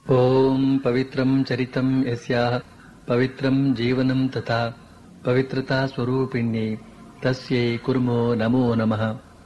ॐ पवित्रं चरितं यस्याः पवित्रं जीवनं तथा पवित्रता स्वरूपिण्यै तस्यै कुर्मो ನಮೋ ನಮಃ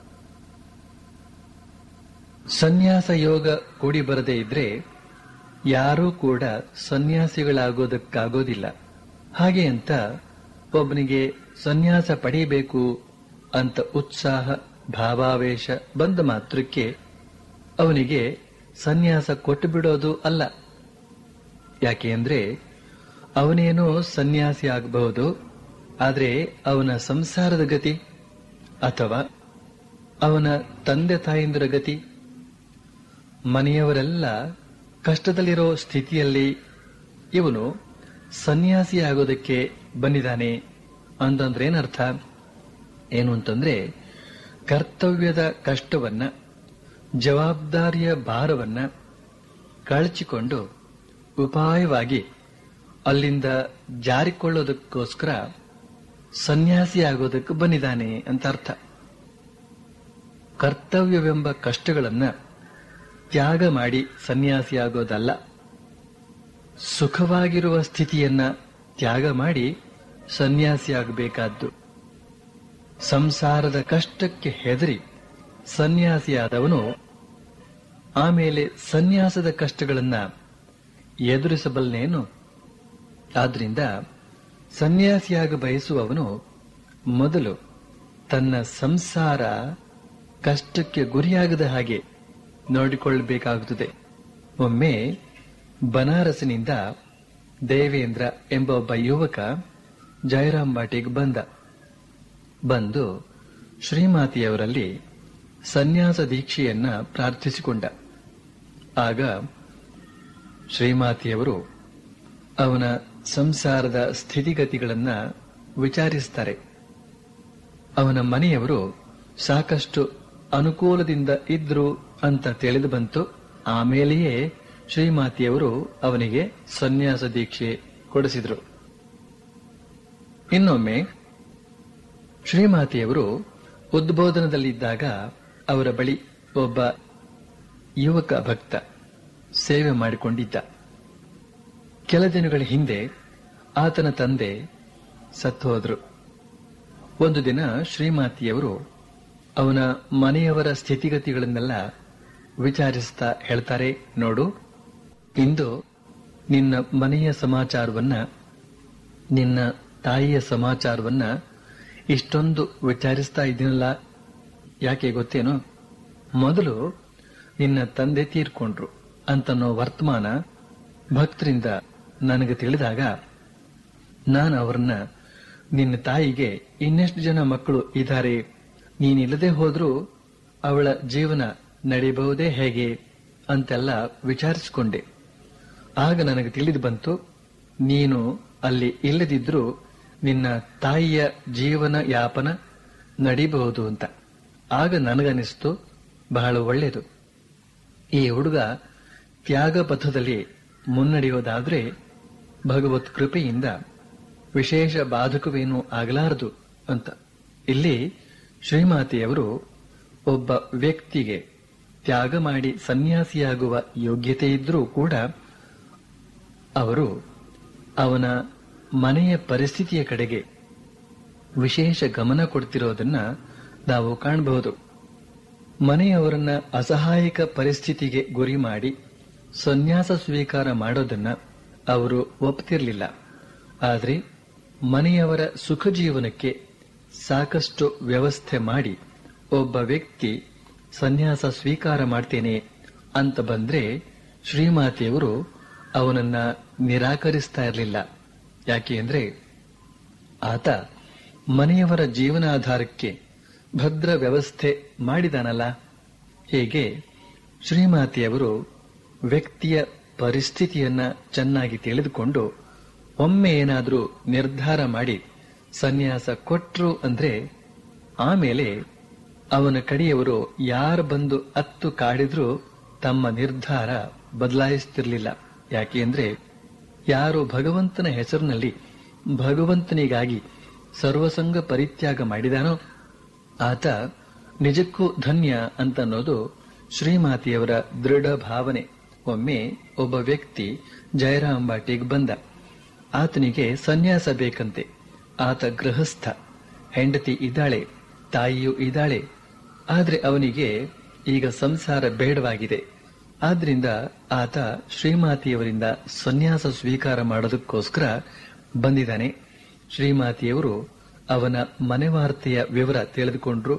ಸನ್ಯಾಸ ಯೋಗ ಕೂಡಿ ಬರದೇ ಇದ್ರೆ ಯಾರೂ ಕೂಡ ಸನ್ಯಾಸಿಗಳಾಗೋದಕ್ಕಾಗೋದಿಲ್ಲ ಹಾಗೆ ಅಂತ ಒಬ್ಬನಿಗೆ ಸನ್ಯಾಸ ಪಡೆಯಬೇಕು ಅಂತ ಉತ್ಸಾಹ ಭಾವಾವೇಶ ಬಂದ ಮಾತ್ರಕ್ಕೆ ಅವನಿಗೆ ಸನ್ಯಾಸ ಕೊಟ್ಟು ಬಿಡೋದು ಅಲ್ಲ ಯಾಕೆ ಅಂದ್ರೆ ಅವನೇನೋ ಸನ್ಯಾಸಿ ಆಗಬಹುದು ಆದರೆ ಅವನ ಸಂಸಾರದ ಗತಿ ಅಥವಾ ಅವನ ತಂದೆ ತಾಯಿಂದರ ಗತಿ ಮನೆಯವರೆಲ್ಲ ಕಷ್ಟದಲ್ಲಿರೋ ಸ್ಥಿತಿಯಲ್ಲಿ ಇವನು ಸನ್ಯಾಸಿ ಆಗೋದಕ್ಕೆ ಬಂದಿದ್ದಾನೆ ಅಂತಂದ್ರೆ ಏನರ್ಥ ಏನು ಅಂತಂದ್ರೆ ಕರ್ತವ್ಯದ ಕಷ್ಟವನ್ನ ಜವಾಬ್ದಾರಿಯ ಭಾರವನ್ನ ಕಳಚಿಕೊಂಡು ಉಪಾಯವಾಗಿ ಅಲ್ಲಿಂದ ಜಾರಿಕೊಳ್ಳೋದಕ್ಕೋಸ್ಕರ ಸನ್ಯಾಸಿ ಆಗೋದಕ್ಕೆ ಬಂದಿದ್ದಾನೆ ಅಂತ ಅರ್ಥ ಕರ್ತವ್ಯವೆಂಬ ಕಷ್ಟಗಳನ್ನ ತ್ಯಾಗ ಮಾಡಿ ಸನ್ಯಾಸಿ ಆಗೋದಲ್ಲ ಸುಖವಾಗಿರುವ ಸ್ಥಿತಿಯನ್ನ ತ್ಯಾಗ ಮಾಡಿ ಸನ್ಯಾಸಿ ಆಗಬೇಕಾದ್ದು ಸಂಸಾರದ ಕಷ್ಟಕ್ಕೆ ಹೆದರಿ ಸನ್ಯಾಸಿಯಾದವನು ಆಮೇಲೆ ಸನ್ಯಾಸದ ಕಷ್ಟಗಳನ್ನ ಎದುರಿಸಬಲ್ನೇನು ಆದ್ರಿಂದ ಸನ್ಯಾಸಿಯಾಗ ಬಯಸುವವನು ಮೊದಲು ತನ್ನ ಸಂಸಾರ ಕಷ್ಟಕ್ಕೆ ಗುರಿಯಾಗದ ಹಾಗೆ ನೋಡಿಕೊಳ್ಳಬೇಕಾಗುತ್ತದೆ ಒಮ್ಮೆ ಬನಾರಸಿನಿಂದ ದೇವೇಂದ್ರ ಎಂಬ ಒಬ್ಬ ಯುವಕ ಜಯರಾಮ್ ಬಾಟಿಗೆ ಬಂದ ಬಂದು ಶ್ರೀಮಾತಿಯವರಲ್ಲಿ ಸನ್ಯಾಸ ದೀಕ್ಷೆಯನ್ನ ಪ್ರಾರ್ಥಿಸಿಕೊಂಡ ಆಗ ಶ್ರೀಮಾತಿಯವರು ಅವನ ಸಂಸಾರದ ಸ್ಥಿತಿಗತಿಗಳನ್ನ ವಿಚಾರಿಸ್ತಾರೆ ಅವನ ಮನೆಯವರು ಸಾಕಷ್ಟು ಅನುಕೂಲದಿಂದ ಇದ್ರು ಅಂತ ತಿಳಿದು ಬಂತು ಆಮೇಲೆಯೇ ಶ್ರೀಮಾತಿಯವರು ಅವನಿಗೆ ಸನ್ಯಾಸ ದೀಕ್ಷೆ ಕೊಡಿಸಿದ್ರು ಇನ್ನೊಮ್ಮೆ ಶ್ರೀಮಾತಿಯವರು ಉದ್ಬೋಧನದಲ್ಲಿದ್ದಾಗ ಅವರ ಬಳಿ ಒಬ್ಬ ಯುವಕ ಭಕ್ತ ಸೇವೆ ಮಾಡಿಕೊಂಡಿದ್ದ ಕೆಲ ದಿನಗಳ ಹಿಂದೆ ಆತನ ತಂದೆ ಸತ್ತೋದ್ರು ಒಂದು ದಿನ ಶ್ರೀಮಾತಿಯವರು ಅವನ ಮನೆಯವರ ಸ್ಥಿತಿಗತಿಗಳನ್ನೆಲ್ಲ ವಿಚಾರಿಸ್ತಾ ಹೇಳ್ತಾರೆ ನೋಡು ಇಂದು ನಿನ್ನ ಮನೆಯ ಸಮಾಚಾರವನ್ನ ನಿನ್ನ ತಾಯಿಯ ಸಮಾಚಾರವನ್ನ ಇಷ್ಟೊಂದು ವಿಚಾರಿಸ್ತಾ ಇದ್ದೀನಲ್ಲ ಯಾಕೆ ಗೊತ್ತೇನು ಮೊದಲು ನಿನ್ನ ತಂದೆ ತೀರ್ಕೊಂಡ್ರು ಅಂತನ್ನೋ ವರ್ತಮಾನ ಭಕ್ತರಿಂದ ನನಗೆ ತಿಳಿದಾಗ ನಾನು ಅವರನ್ನ ನಿನ್ನ ತಾಯಿಗೆ ಇನ್ನೆಷ್ಟು ಜನ ಮಕ್ಕಳು ಇದ್ದಾರೆ ನೀನಿಲ್ಲದೆ ಹೋದ್ರೂ ಅವಳ ಜೀವನ ನಡೆಯಬಹುದೇ ಹೇಗೆ ಅಂತೆಲ್ಲ ವಿಚಾರಿಸಿಕೊಂಡೆ ಆಗ ನನಗೆ ತಿಳಿದು ಬಂತು ನೀನು ಅಲ್ಲಿ ಇಲ್ಲದಿದ್ರೂ ನಿನ್ನ ತಾಯಿಯ ಜೀವನ ಯಾಪನ ನಡೀಬಹುದು ಅಂತ ಆಗ ನನಗನಿಸ್ತು ಬಹಳ ಒಳ್ಳೆಯದು ಈ ಹುಡುಗ ತ್ಯಾಗ ಪಥದಲ್ಲಿ ಮುನ್ನಡೆಯೋದಾದ್ರೆ ಭಗವತ್ ಕೃಪೆಯಿಂದ ವಿಶೇಷ ಬಾಧಕವೇನೂ ಆಗಲಾರದು ಅಂತ ಇಲ್ಲಿ ಶ್ರೀಮಾತೆಯವರು ಒಬ್ಬ ವ್ಯಕ್ತಿಗೆ ತ್ಯಾಗ ಮಾಡಿ ಸನ್ಯಾಸಿಯಾಗುವ ಯೋಗ್ಯತೆ ಇದ್ರೂ ಕೂಡ ಅವರು ಅವನ ಮನೆಯ ಪರಿಸ್ಥಿತಿಯ ಕಡೆಗೆ ವಿಶೇಷ ಗಮನ ಕೊಡ್ತಿರೋದನ್ನ ನಾವು ಕಾಣಬಹುದು ಮನೆಯವರನ್ನ ಅಸಹಾಯಕ ಪರಿಸ್ಥಿತಿಗೆ ಗುರಿ ಮಾಡಿ ಸನ್ಯಾಸ ಸ್ವೀಕಾರ ಮಾಡೋದನ್ನ ಅವರು ಒಪ್ತಿರ್ಲಿಲ್ಲ ಆದರೆ ಮನೆಯವರ ಸುಖ ಜೀವನಕ್ಕೆ ಸಾಕಷ್ಟು ವ್ಯವಸ್ಥೆ ಮಾಡಿ ಒಬ್ಬ ವ್ಯಕ್ತಿ ಸನ್ಯಾಸ ಸ್ವೀಕಾರ ಮಾಡ್ತೇನೆ ಅಂತ ಬಂದ್ರೆ ಶ್ರೀಮಾತೆಯವರು ಅವನನ್ನ ನಿರಾಕರಿಸ್ತಾ ಇರಲಿಲ್ಲ ಯಾಕೆ ಅಂದ್ರೆ ಆತ ಮನೆಯವರ ಜೀವನಾಧಾರಕ್ಕೆ ಭದ್ರ ವ್ಯವಸ್ಥೆ ಮಾಡಿದಾನಲ್ಲ ಹೀಗೆ ಶ್ರೀಮಾತೆಯವರು ವ್ಯಕ್ತಿಯ ಪರಿಸ್ಥಿತಿಯನ್ನ ಚೆನ್ನಾಗಿ ತಿಳಿದುಕೊಂಡು ಒಮ್ಮೆ ಏನಾದರೂ ನಿರ್ಧಾರ ಮಾಡಿ ಸನ್ಯಾಸ ಕೊಟ್ರು ಅಂದ್ರೆ ಆಮೇಲೆ ಅವನ ಕಡೆಯವರು ಯಾರು ಬಂದು ಅತ್ತು ಕಾಡಿದ್ರೂ ತಮ್ಮ ನಿರ್ಧಾರ ಬದಲಾಯಿಸ್ತಿರ್ಲಿಲ್ಲ ಯಾಕೆ ಅಂದ್ರೆ ಯಾರು ಭಗವಂತನ ಹೆಸರಿನಲ್ಲಿ ಭಗವಂತನಿಗಾಗಿ ಸರ್ವಸಂಗ ಪರಿತ್ಯಾಗ ಮಾಡಿದಾನೋ ಆತ ನಿಜಕ್ಕೂ ಧನ್ಯ ಅಂತನ್ನೋದು ಶ್ರೀಮಾತೆಯವರ ದೃಢ ಭಾವನೆ ಒಮ್ಮೆ ಒಬ್ಬ ವ್ಯಕ್ತಿ ಜಯರಾಂಬಾಟಿಗೆ ಬಂದ ಆತನಿಗೆ ಸನ್ಯಾಸ ಬೇಕಂತೆ ಆತ ಗೃಹಸ್ಥ ಹೆಂಡತಿ ಇದ್ದಾಳೆ ತಾಯಿಯೂ ಇದ್ದಾಳೆ ಆದ್ರೆ ಅವನಿಗೆ ಈಗ ಸಂಸಾರ ಬೇಡವಾಗಿದೆ ಆದ್ರಿಂದ ಆತ ಶ್ರೀಮಾತಿಯವರಿಂದ ಸನ್ಯಾಸ ಸ್ವೀಕಾರ ಮಾಡೋದಕ್ಕೋಸ್ಕರ ಬಂದಿದ್ದಾನೆ ಶ್ರೀಮಾತಿಯವರು ಅವನ ಮನೆವಾರ್ತೆಯ ವಿವರ ತಿಳಿದುಕೊಂಡ್ರು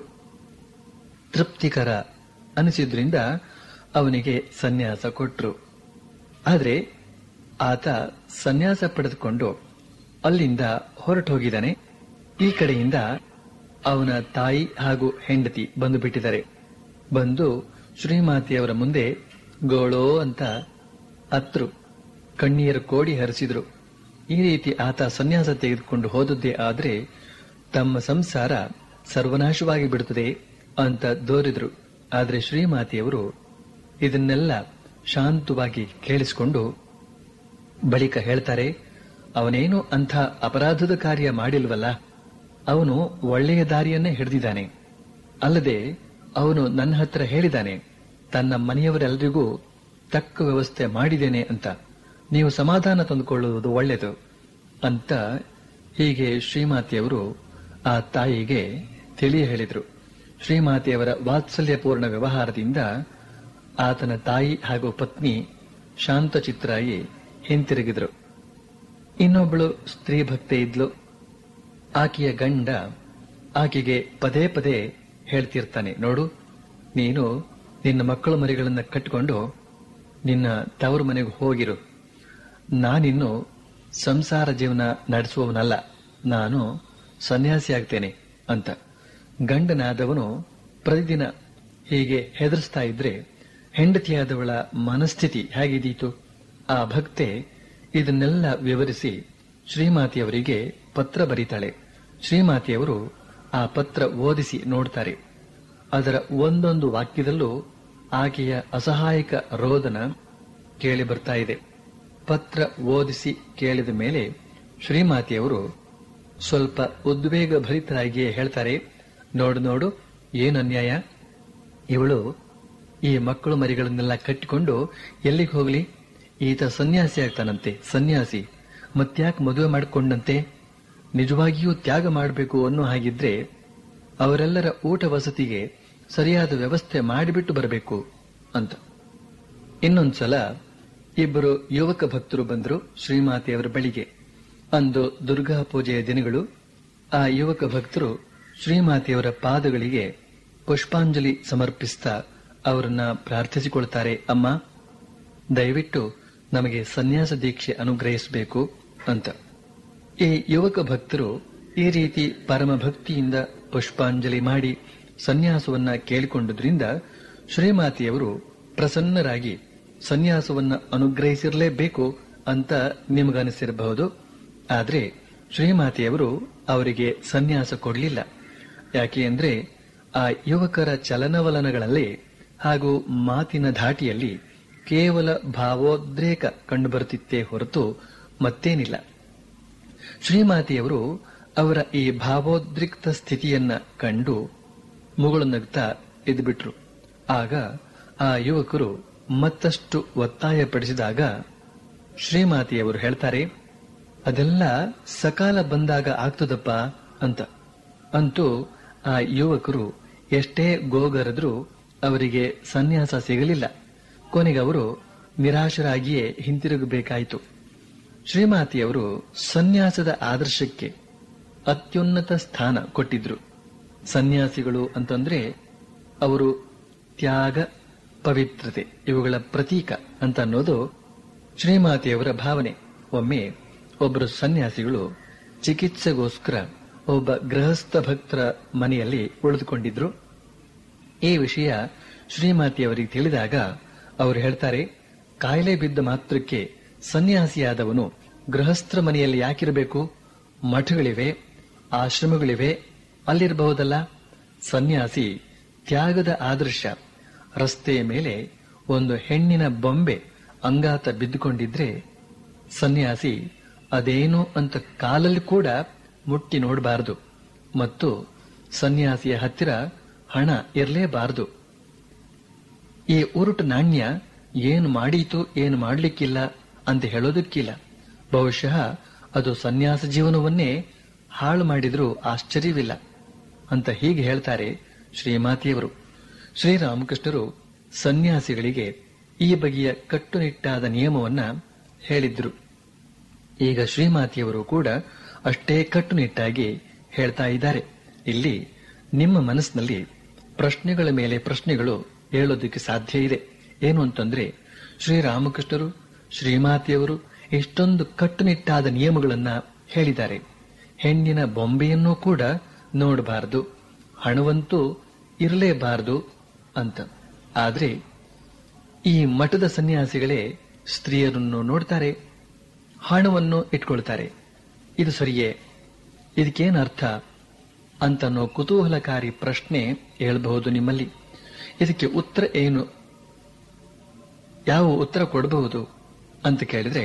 ತೃಪ್ತಿಕರ ಅನಿಸಿದ್ರಿಂದ ಅವನಿಗೆ ಸನ್ಯಾಸ ಕೊಟ್ರು ಆದ್ರೆ ಆತ ಸನ್ಯಾಸ ಪಡೆದುಕೊಂಡು ಅಲ್ಲಿಂದ ಹೊರಟು ಹೋಗಿದ್ದಾನೆ ಈ ಕಡೆಯಿಂದ ಅವನ ತಾಯಿ ಹಾಗೂ ಹೆಂಡತಿ ಬಂದು ಬಿಟ್ಟಿದ್ದಾರೆ ಬಂದು ಶ್ರೀಮಾತಿಯವರ ಮುಂದೆ ಗೋಳೋ ಅಂತ ಅತ್ರು ಕಣ್ಣೀರು ಕೋಡಿ ಹರಿಸಿದ್ರು ಈ ರೀತಿ ಆತ ಸನ್ಯಾಸ ತೆಗೆದುಕೊಂಡು ಹೋದದ್ದೇ ಆದ್ರೆ ತಮ್ಮ ಸಂಸಾರ ಸರ್ವನಾಶವಾಗಿ ಬಿಡುತ್ತದೆ ಅಂತ ದೋರಿದ್ರು ಆದ್ರೆ ಶ್ರೀಮಾತಿಯವರು ಇದನ್ನೆಲ್ಲ ಶಾಂತವಾಗಿ ಕೇಳಿಸಿಕೊಂಡು ಬಳಿಕ ಹೇಳ್ತಾರೆ ಅವನೇನು ಅಂಥ ಅಪರಾಧದ ಕಾರ್ಯ ಮಾಡಿಲ್ವಲ್ಲ ಅವನು ಒಳ್ಳೆಯ ದಾರಿಯನ್ನೇ ಹಿಡಿದಿದ್ದಾನೆ ಅಲ್ಲದೆ ಅವನು ನನ್ನ ಹತ್ರ ಹೇಳಿದ್ದಾನೆ ತನ್ನ ಮನೆಯವರೆಲ್ಲರಿಗೂ ತಕ್ಕ ವ್ಯವಸ್ಥೆ ಮಾಡಿದ್ದೇನೆ ಅಂತ ನೀವು ಸಮಾಧಾನ ತಂದುಕೊಳ್ಳುವುದು ಒಳ್ಳೆಯದು ಅಂತ ಹೀಗೆ ಶ್ರೀಮಾತಿಯವರು ಆ ತಾಯಿಗೆ ತಿಳಿಯ ಹೇಳಿದ್ರು ಶ್ರೀಮಾತೆಯವರ ವಾತ್ಸಲ್ಯಪೂರ್ಣ ವ್ಯವಹಾರದಿಂದ ಆತನ ತಾಯಿ ಹಾಗೂ ಪತ್ನಿ ಶಾಂತಚಿತ್ರಾಯಿ ಹಿಂತಿರುಗಿದ್ರು ಇನ್ನೊಬ್ಬಳು ಸ್ತ್ರೀ ಭಕ್ತೆ ಇದ್ಲು ಆಕೆಯ ಗಂಡ ಆಕೆಗೆ ಪದೇ ಪದೇ ಹೇಳ್ತಿರ್ತಾನೆ ನೋಡು ನೀನು ನಿನ್ನ ಮಕ್ಕಳು ಮರಿಗಳನ್ನ ಕಟ್ಟಿಕೊಂಡು ನಿನ್ನ ತವರು ಮನೆಗೆ ಹೋಗಿರು ನಾನಿನ್ನು ಸಂಸಾರ ಜೀವನ ನಡೆಸುವವನಲ್ಲ ನಾನು ಸನ್ಯಾಸಿ ಆಗ್ತೇನೆ ಅಂತ ಗಂಡನಾದವನು ಪ್ರತಿದಿನ ಹೀಗೆ ಹೆದರ್ಸ್ತಾ ಇದ್ರೆ ಹೆಂಡತಿಯಾದವಳ ಮನಸ್ಥಿತಿ ಹೇಗಿದೀತು ಆ ಭಕ್ತೆ ಇದನ್ನೆಲ್ಲ ವಿವರಿಸಿ ಶ್ರೀಮಾತಿಯವರಿಗೆ ಪತ್ರ ಬರೀತಾಳೆ ಶ್ರೀಮಾತಿಯವರು ಆ ಪತ್ರ ಓದಿಸಿ ನೋಡ್ತಾರೆ ಅದರ ಒಂದೊಂದು ವಾಕ್ಯದಲ್ಲೂ ಆಕೆಯ ಅಸಹಾಯಕ ರೋದನ ಕೇಳಿ ಬರ್ತಾ ಇದೆ ಪತ್ರ ಓದಿಸಿ ಕೇಳಿದ ಮೇಲೆ ಶ್ರೀಮಾತಿಯವರು ಸ್ವಲ್ಪ ಉದ್ವೇಗ ಭರಿತರಾಗಿಯೇ ಹೇಳ್ತಾರೆ ನೋಡು ನೋಡು ಏನು ಅನ್ಯಾಯ ಇವಳು ಈ ಮಕ್ಕಳು ಮರಿಗಳನ್ನೆಲ್ಲ ಕಟ್ಟಿಕೊಂಡು ಎಲ್ಲಿಗೆ ಹೋಗ್ಲಿ ಈತ ಸನ್ಯಾಸಿ ಆಗ್ತಾನಂತೆ ಸನ್ಯಾಸಿ ಮತ್ತ್ಯಾಕ್ ಮದುವೆ ಮಾಡಿಕೊಂಡಂತೆ ನಿಜವಾಗಿಯೂ ತ್ಯಾಗ ಮಾಡಬೇಕು ಅನ್ನೋ ಹಾಗಿದ್ರೆ ಅವರೆಲ್ಲರ ಊಟ ವಸತಿಗೆ ಸರಿಯಾದ ವ್ಯವಸ್ಥೆ ಮಾಡಿಬಿಟ್ಟು ಬರಬೇಕು ಅಂತ ಇನ್ನೊಂದ್ಸಲ ಇಬ್ಬರು ಯುವಕ ಭಕ್ತರು ಬಂದರು ಶ್ರೀಮಾತೆಯವರ ಬಳಿಗೆ ಅಂದು ದುರ್ಗಾ ಪೂಜೆಯ ದಿನಗಳು ಆ ಯುವಕ ಭಕ್ತರು ಶ್ರೀಮಾತೆಯವರ ಪಾದಗಳಿಗೆ ಪುಷ್ಪಾಂಜಲಿ ಸಮರ್ಪಿಸ್ತಾ ಅವರನ್ನ ಪ್ರಾರ್ಥಿಸಿಕೊಳ್ತಾರೆ ಅಮ್ಮ ದಯವಿಟ್ಟು ನಮಗೆ ಸನ್ಯಾಸ ದೀಕ್ಷೆ ಅನುಗ್ರಹಿಸಬೇಕು ಅಂತ ಈ ಯುವಕ ಭಕ್ತರು ಈ ರೀತಿ ಪರಮ ಭಕ್ತಿಯಿಂದ ಪುಷ್ಪಾಂಜಲಿ ಮಾಡಿ ಸನ್ಯಾಸವನ್ನ ಕೇಳಿಕೊಂಡುದ್ರಿಂದ ಶ್ರೀಮಾತೆಯವರು ಪ್ರಸನ್ನರಾಗಿ ಸನ್ಯಾಸವನ್ನ ಅನುಗ್ರಹಿಸಿರಲೇಬೇಕು ಅಂತ ನಿಮಗನಿಸಿರಬಹುದು ಆದ್ರೆ ಶ್ರೀಮಾತೆಯವರು ಅವರಿಗೆ ಸನ್ಯಾಸ ಕೊಡಲಿಲ್ಲ ಯಾಕೆ ಅಂದ್ರೆ ಆ ಯುವಕರ ಚಲನವಲನಗಳಲ್ಲಿ ಹಾಗೂ ಮಾತಿನ ಧಾಟಿಯಲ್ಲಿ ಕೇವಲ ಭಾವೋದ್ರೇಕ ಕಂಡುಬರುತ್ತಿತ್ತೇ ಹೊರತು ಮತ್ತೇನಿಲ್ಲ ಶ್ರೀಮಾತೆಯವರು ಅವರ ಈ ಭಾವೋದ್ರಿಕ್ತ ಸ್ಥಿತಿಯನ್ನ ಕಂಡು ಮುಗುಳು ನಗ್ತಾ ಇದ್ಬಿಟ್ರು ಆಗ ಆ ಯುವಕರು ಮತ್ತಷ್ಟು ಒತ್ತಾಯಪಡಿಸಿದಾಗ ಶ್ರೀಮಾತೆಯವರು ಹೇಳ್ತಾರೆ ಅದೆಲ್ಲ ಸಕಾಲ ಬಂದಾಗ ಆಗ್ತದಪ್ಪ ಅಂತ ಅಂತೂ ಆ ಯುವಕರು ಎಷ್ಟೇ ಗೋಗರೆದ್ರೂ ಅವರಿಗೆ ಸನ್ಯಾಸ ಸಿಗಲಿಲ್ಲ ಕೊನೆಗೆ ಅವರು ನಿರಾಶರಾಗಿಯೇ ಹಿಂತಿರುಗಬೇಕಾಯಿತು ಶ್ರೀಮಾತಿಯವರು ಸನ್ಯಾಸದ ಆದರ್ಶಕ್ಕೆ ಅತ್ಯುನ್ನತ ಸ್ಥಾನ ಕೊಟ್ಟಿದ್ರು ಸನ್ಯಾಸಿಗಳು ಅಂತಂದ್ರೆ ಅವರು ತ್ಯಾಗ ಪವಿತ್ರತೆ ಇವುಗಳ ಪ್ರತೀಕ ಅಂತ ಅನ್ನೋದು ಶ್ರೀಮಾತೆಯವರ ಭಾವನೆ ಒಮ್ಮೆ ಒಬ್ಬರು ಸನ್ಯಾಸಿಗಳು ಚಿಕಿತ್ಸೆಗೋಸ್ಕರ ಒಬ್ಬ ಗೃಹಸ್ಥ ಭಕ್ತರ ಮನೆಯಲ್ಲಿ ಉಳಿದುಕೊಂಡಿದ್ರು ಈ ವಿಷಯ ಶ್ರೀಮಾತಿಯವರಿಗೆ ತಿಳಿದಾಗ ಅವರು ಹೇಳ್ತಾರೆ ಕಾಯಿಲೆ ಬಿದ್ದ ಮಾತ್ರಕ್ಕೆ ಸನ್ಯಾಸಿಯಾದವನು ಗೃಹಸ್ಥರ ಮನೆಯಲ್ಲಿ ಯಾಕಿರಬೇಕು ಮಠಗಳಿವೆ ಆಶ್ರಮಗಳಿವೆ ಅಲ್ಲಿರಬಹುದಲ್ಲ ಸನ್ಯಾಸಿ ತ್ಯಾಗದ ಆದರ್ಶ ರಸ್ತೆಯ ಮೇಲೆ ಒಂದು ಹೆಣ್ಣಿನ ಬೊಂಬೆ ಅಂಗಾತ ಬಿದ್ದುಕೊಂಡಿದ್ರೆ ಸನ್ಯಾಸಿ ಅದೇನು ಅಂತ ಕಾಲಲ್ಲಿ ಕೂಡ ಮುಟ್ಟಿ ನೋಡಬಾರದು ಮತ್ತು ಸನ್ಯಾಸಿಯ ಹತ್ತಿರ ಹಣ ಇರಲೇಬಾರದು ಈ ಉರುಟು ನಾಣ್ಯ ಏನ್ ಮಾಡೀತು ಏನ್ ಮಾಡ್ಲಿಕ್ಕಿಲ್ಲ ಅಂತ ಹೇಳೋದಕ್ಕಿಲ್ಲ ಬಹುಶಃ ಅದು ಸನ್ಯಾಸ ಜೀವನವನ್ನೇ ಹಾಳು ಮಾಡಿದ್ರೂ ಆಶ್ಚರ್ಯವಿಲ್ಲ ಅಂತ ಹೀಗೆ ಹೇಳ್ತಾರೆ ಶ್ರೀಮಾತಿಯವರು ಶ್ರೀರಾಮಕೃಷ್ಣರು ಸನ್ಯಾಸಿಗಳಿಗೆ ಈ ಬಗೆಯ ಕಟ್ಟುನಿಟ್ಟಾದ ನಿಯಮವನ್ನ ಹೇಳಿದ್ರು ಈಗ ಶ್ರೀಮಾತಿಯವರು ಕೂಡ ಅಷ್ಟೇ ಕಟ್ಟುನಿಟ್ಟಾಗಿ ಹೇಳ್ತಾ ಇದ್ದಾರೆ ಇಲ್ಲಿ ನಿಮ್ಮ ಮನಸ್ಸಿನಲ್ಲಿ ಪ್ರಶ್ನೆಗಳ ಮೇಲೆ ಪ್ರಶ್ನೆಗಳು ಹೇಳೋದಕ್ಕೆ ಸಾಧ್ಯ ಇದೆ ಏನು ಅಂತಂದ್ರೆ ಶ್ರೀರಾಮಕೃಷ್ಣರು ಶ್ರೀಮಾತಿಯವರು ಎಷ್ಟೊಂದು ಕಟ್ಟುನಿಟ್ಟಾದ ನಿಯಮಗಳನ್ನ ಹೇಳಿದ್ದಾರೆ ಹೆಣ್ಣಿನ ಬೊಂಬೆಯನ್ನೂ ಕೂಡ ನೋಡಬಾರದು ಹಣವಂತೂ ಇರಲೇಬಾರದು ಅಂತ ಆದ್ರೆ ಈ ಮಠದ ಸನ್ಯಾಸಿಗಳೇ ಸ್ತ್ರೀಯರನ್ನು ನೋಡ್ತಾರೆ ಹಣವನ್ನು ಇಟ್ಕೊಳ್ತಾರೆ ಇದು ಸರಿಯೇ ಇದಕ್ಕೇನು ಅರ್ಥ ಅಂತನೋ ಕುತೂಹಲಕಾರಿ ಪ್ರಶ್ನೆ ಹೇಳ್ಬಹುದು ನಿಮ್ಮಲ್ಲಿ ಇದಕ್ಕೆ ಉತ್ತರ ಏನು ಯಾವ ಉತ್ತರ ಕೊಡಬಹುದು ಅಂತ ಕೇಳಿದ್ರೆ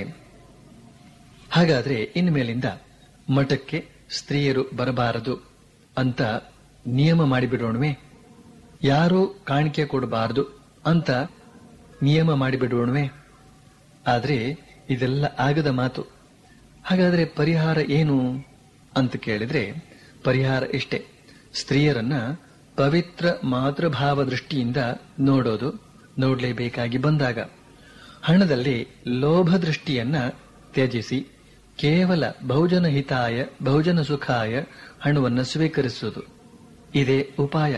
ಹಾಗಾದ್ರೆ ಇನ್ಮೇಲಿಂದ ಮಠಕ್ಕೆ ಸ್ತ್ರೀಯರು ಬರಬಾರದು ಅಂತ ನಿಯಮ ಮಾಡಿಬಿಡೋಣವೇ ಯಾರೂ ಕಾಣಿಕೆ ಕೊಡಬಾರದು ಅಂತ ನಿಯಮ ಮಾಡಿಬಿಡೋಣವೇ ಆದ್ರೆ ಇದೆಲ್ಲ ಆಗದ ಮಾತು ಹಾಗಾದ್ರೆ ಪರಿಹಾರ ಏನು ಅಂತ ಕೇಳಿದ್ರೆ ಪರಿಹಾರ ಇಷ್ಟೇ ಸ್ತ್ರೀಯರನ್ನ ಪವಿತ್ರ ಮಾತೃಭಾವ ದೃಷ್ಟಿಯಿಂದ ನೋಡೋದು ನೋಡ್ಲೇಬೇಕಾಗಿ ಬಂದಾಗ ಹಣದಲ್ಲಿ ಲೋಭ ದೃಷ್ಟಿಯನ್ನ ತ್ಯಜಿಸಿ ಕೇವಲ ಬಹುಜನ ಹಿತಾಯ ಬಹುಜನ ಸುಖಾಯ ಹಣವನ್ನು ಸ್ವೀಕರಿಸುವುದು ಇದೇ ಉಪಾಯ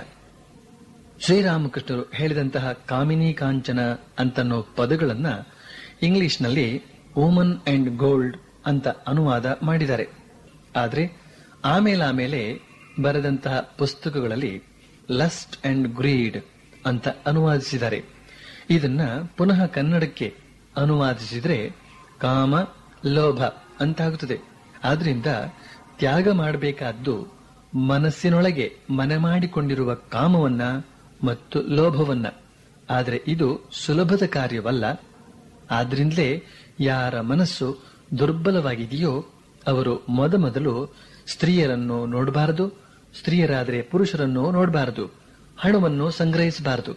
ಶ್ರೀರಾಮಕೃಷ್ಣರು ಹೇಳಿದಂತಹ ಕಾಮಿನಿ ಕಾಂಚನ ಅಂತನ್ನೋ ಪದಗಳನ್ನ ಇಂಗ್ಲಿಷ್ನಲ್ಲಿ ವುಮನ್ ಅಂಡ್ ಗೋಲ್ಡ್ ಅಂತ ಅನುವಾದ ಮಾಡಿದ್ದಾರೆ ಆದ್ರೆ ಆಮೇಲೆ ಆಮೇಲೆ ಬರೆದಂತಹ ಪುಸ್ತಕಗಳಲ್ಲಿ ಲಸ್ಟ್ ಅಂಡ್ ಗ್ರೀಡ್ ಅಂತ ಅನುವಾದಿಸಿದ್ದಾರೆ ಇದನ್ನ ಪುನಃ ಕನ್ನಡಕ್ಕೆ ಅನುವಾದಿಸಿದ್ರೆ ಕಾಮ ಲೋಭ ಅಂತಾಗುತ್ತದೆ ಆದ್ರಿಂದ ತ್ಯಾಗ ಮಾಡಬೇಕಾದ್ದು ಮನಸ್ಸಿನೊಳಗೆ ಮನೆ ಮಾಡಿಕೊಂಡಿರುವ ಕಾಮವನ್ನ ಮತ್ತು ಲೋಭವನ್ನ ಆದರೆ ಇದು ಸುಲಭದ ಕಾರ್ಯವಲ್ಲ ಆದ್ರಿಂದಲೇ ಯಾರ ಮನಸ್ಸು ದುರ್ಬಲವಾಗಿದೆಯೋ ಅವರು ಮೊದಮೊದಲು ಸ್ತ್ರೀಯರನ್ನು ನೋಡಬಾರದು ಸ್ತ್ರೀಯರಾದರೆ ಪುರುಷರನ್ನು ನೋಡಬಾರದು ಹಣವನ್ನು ಸಂಗ್ರಹಿಸಬಾರದು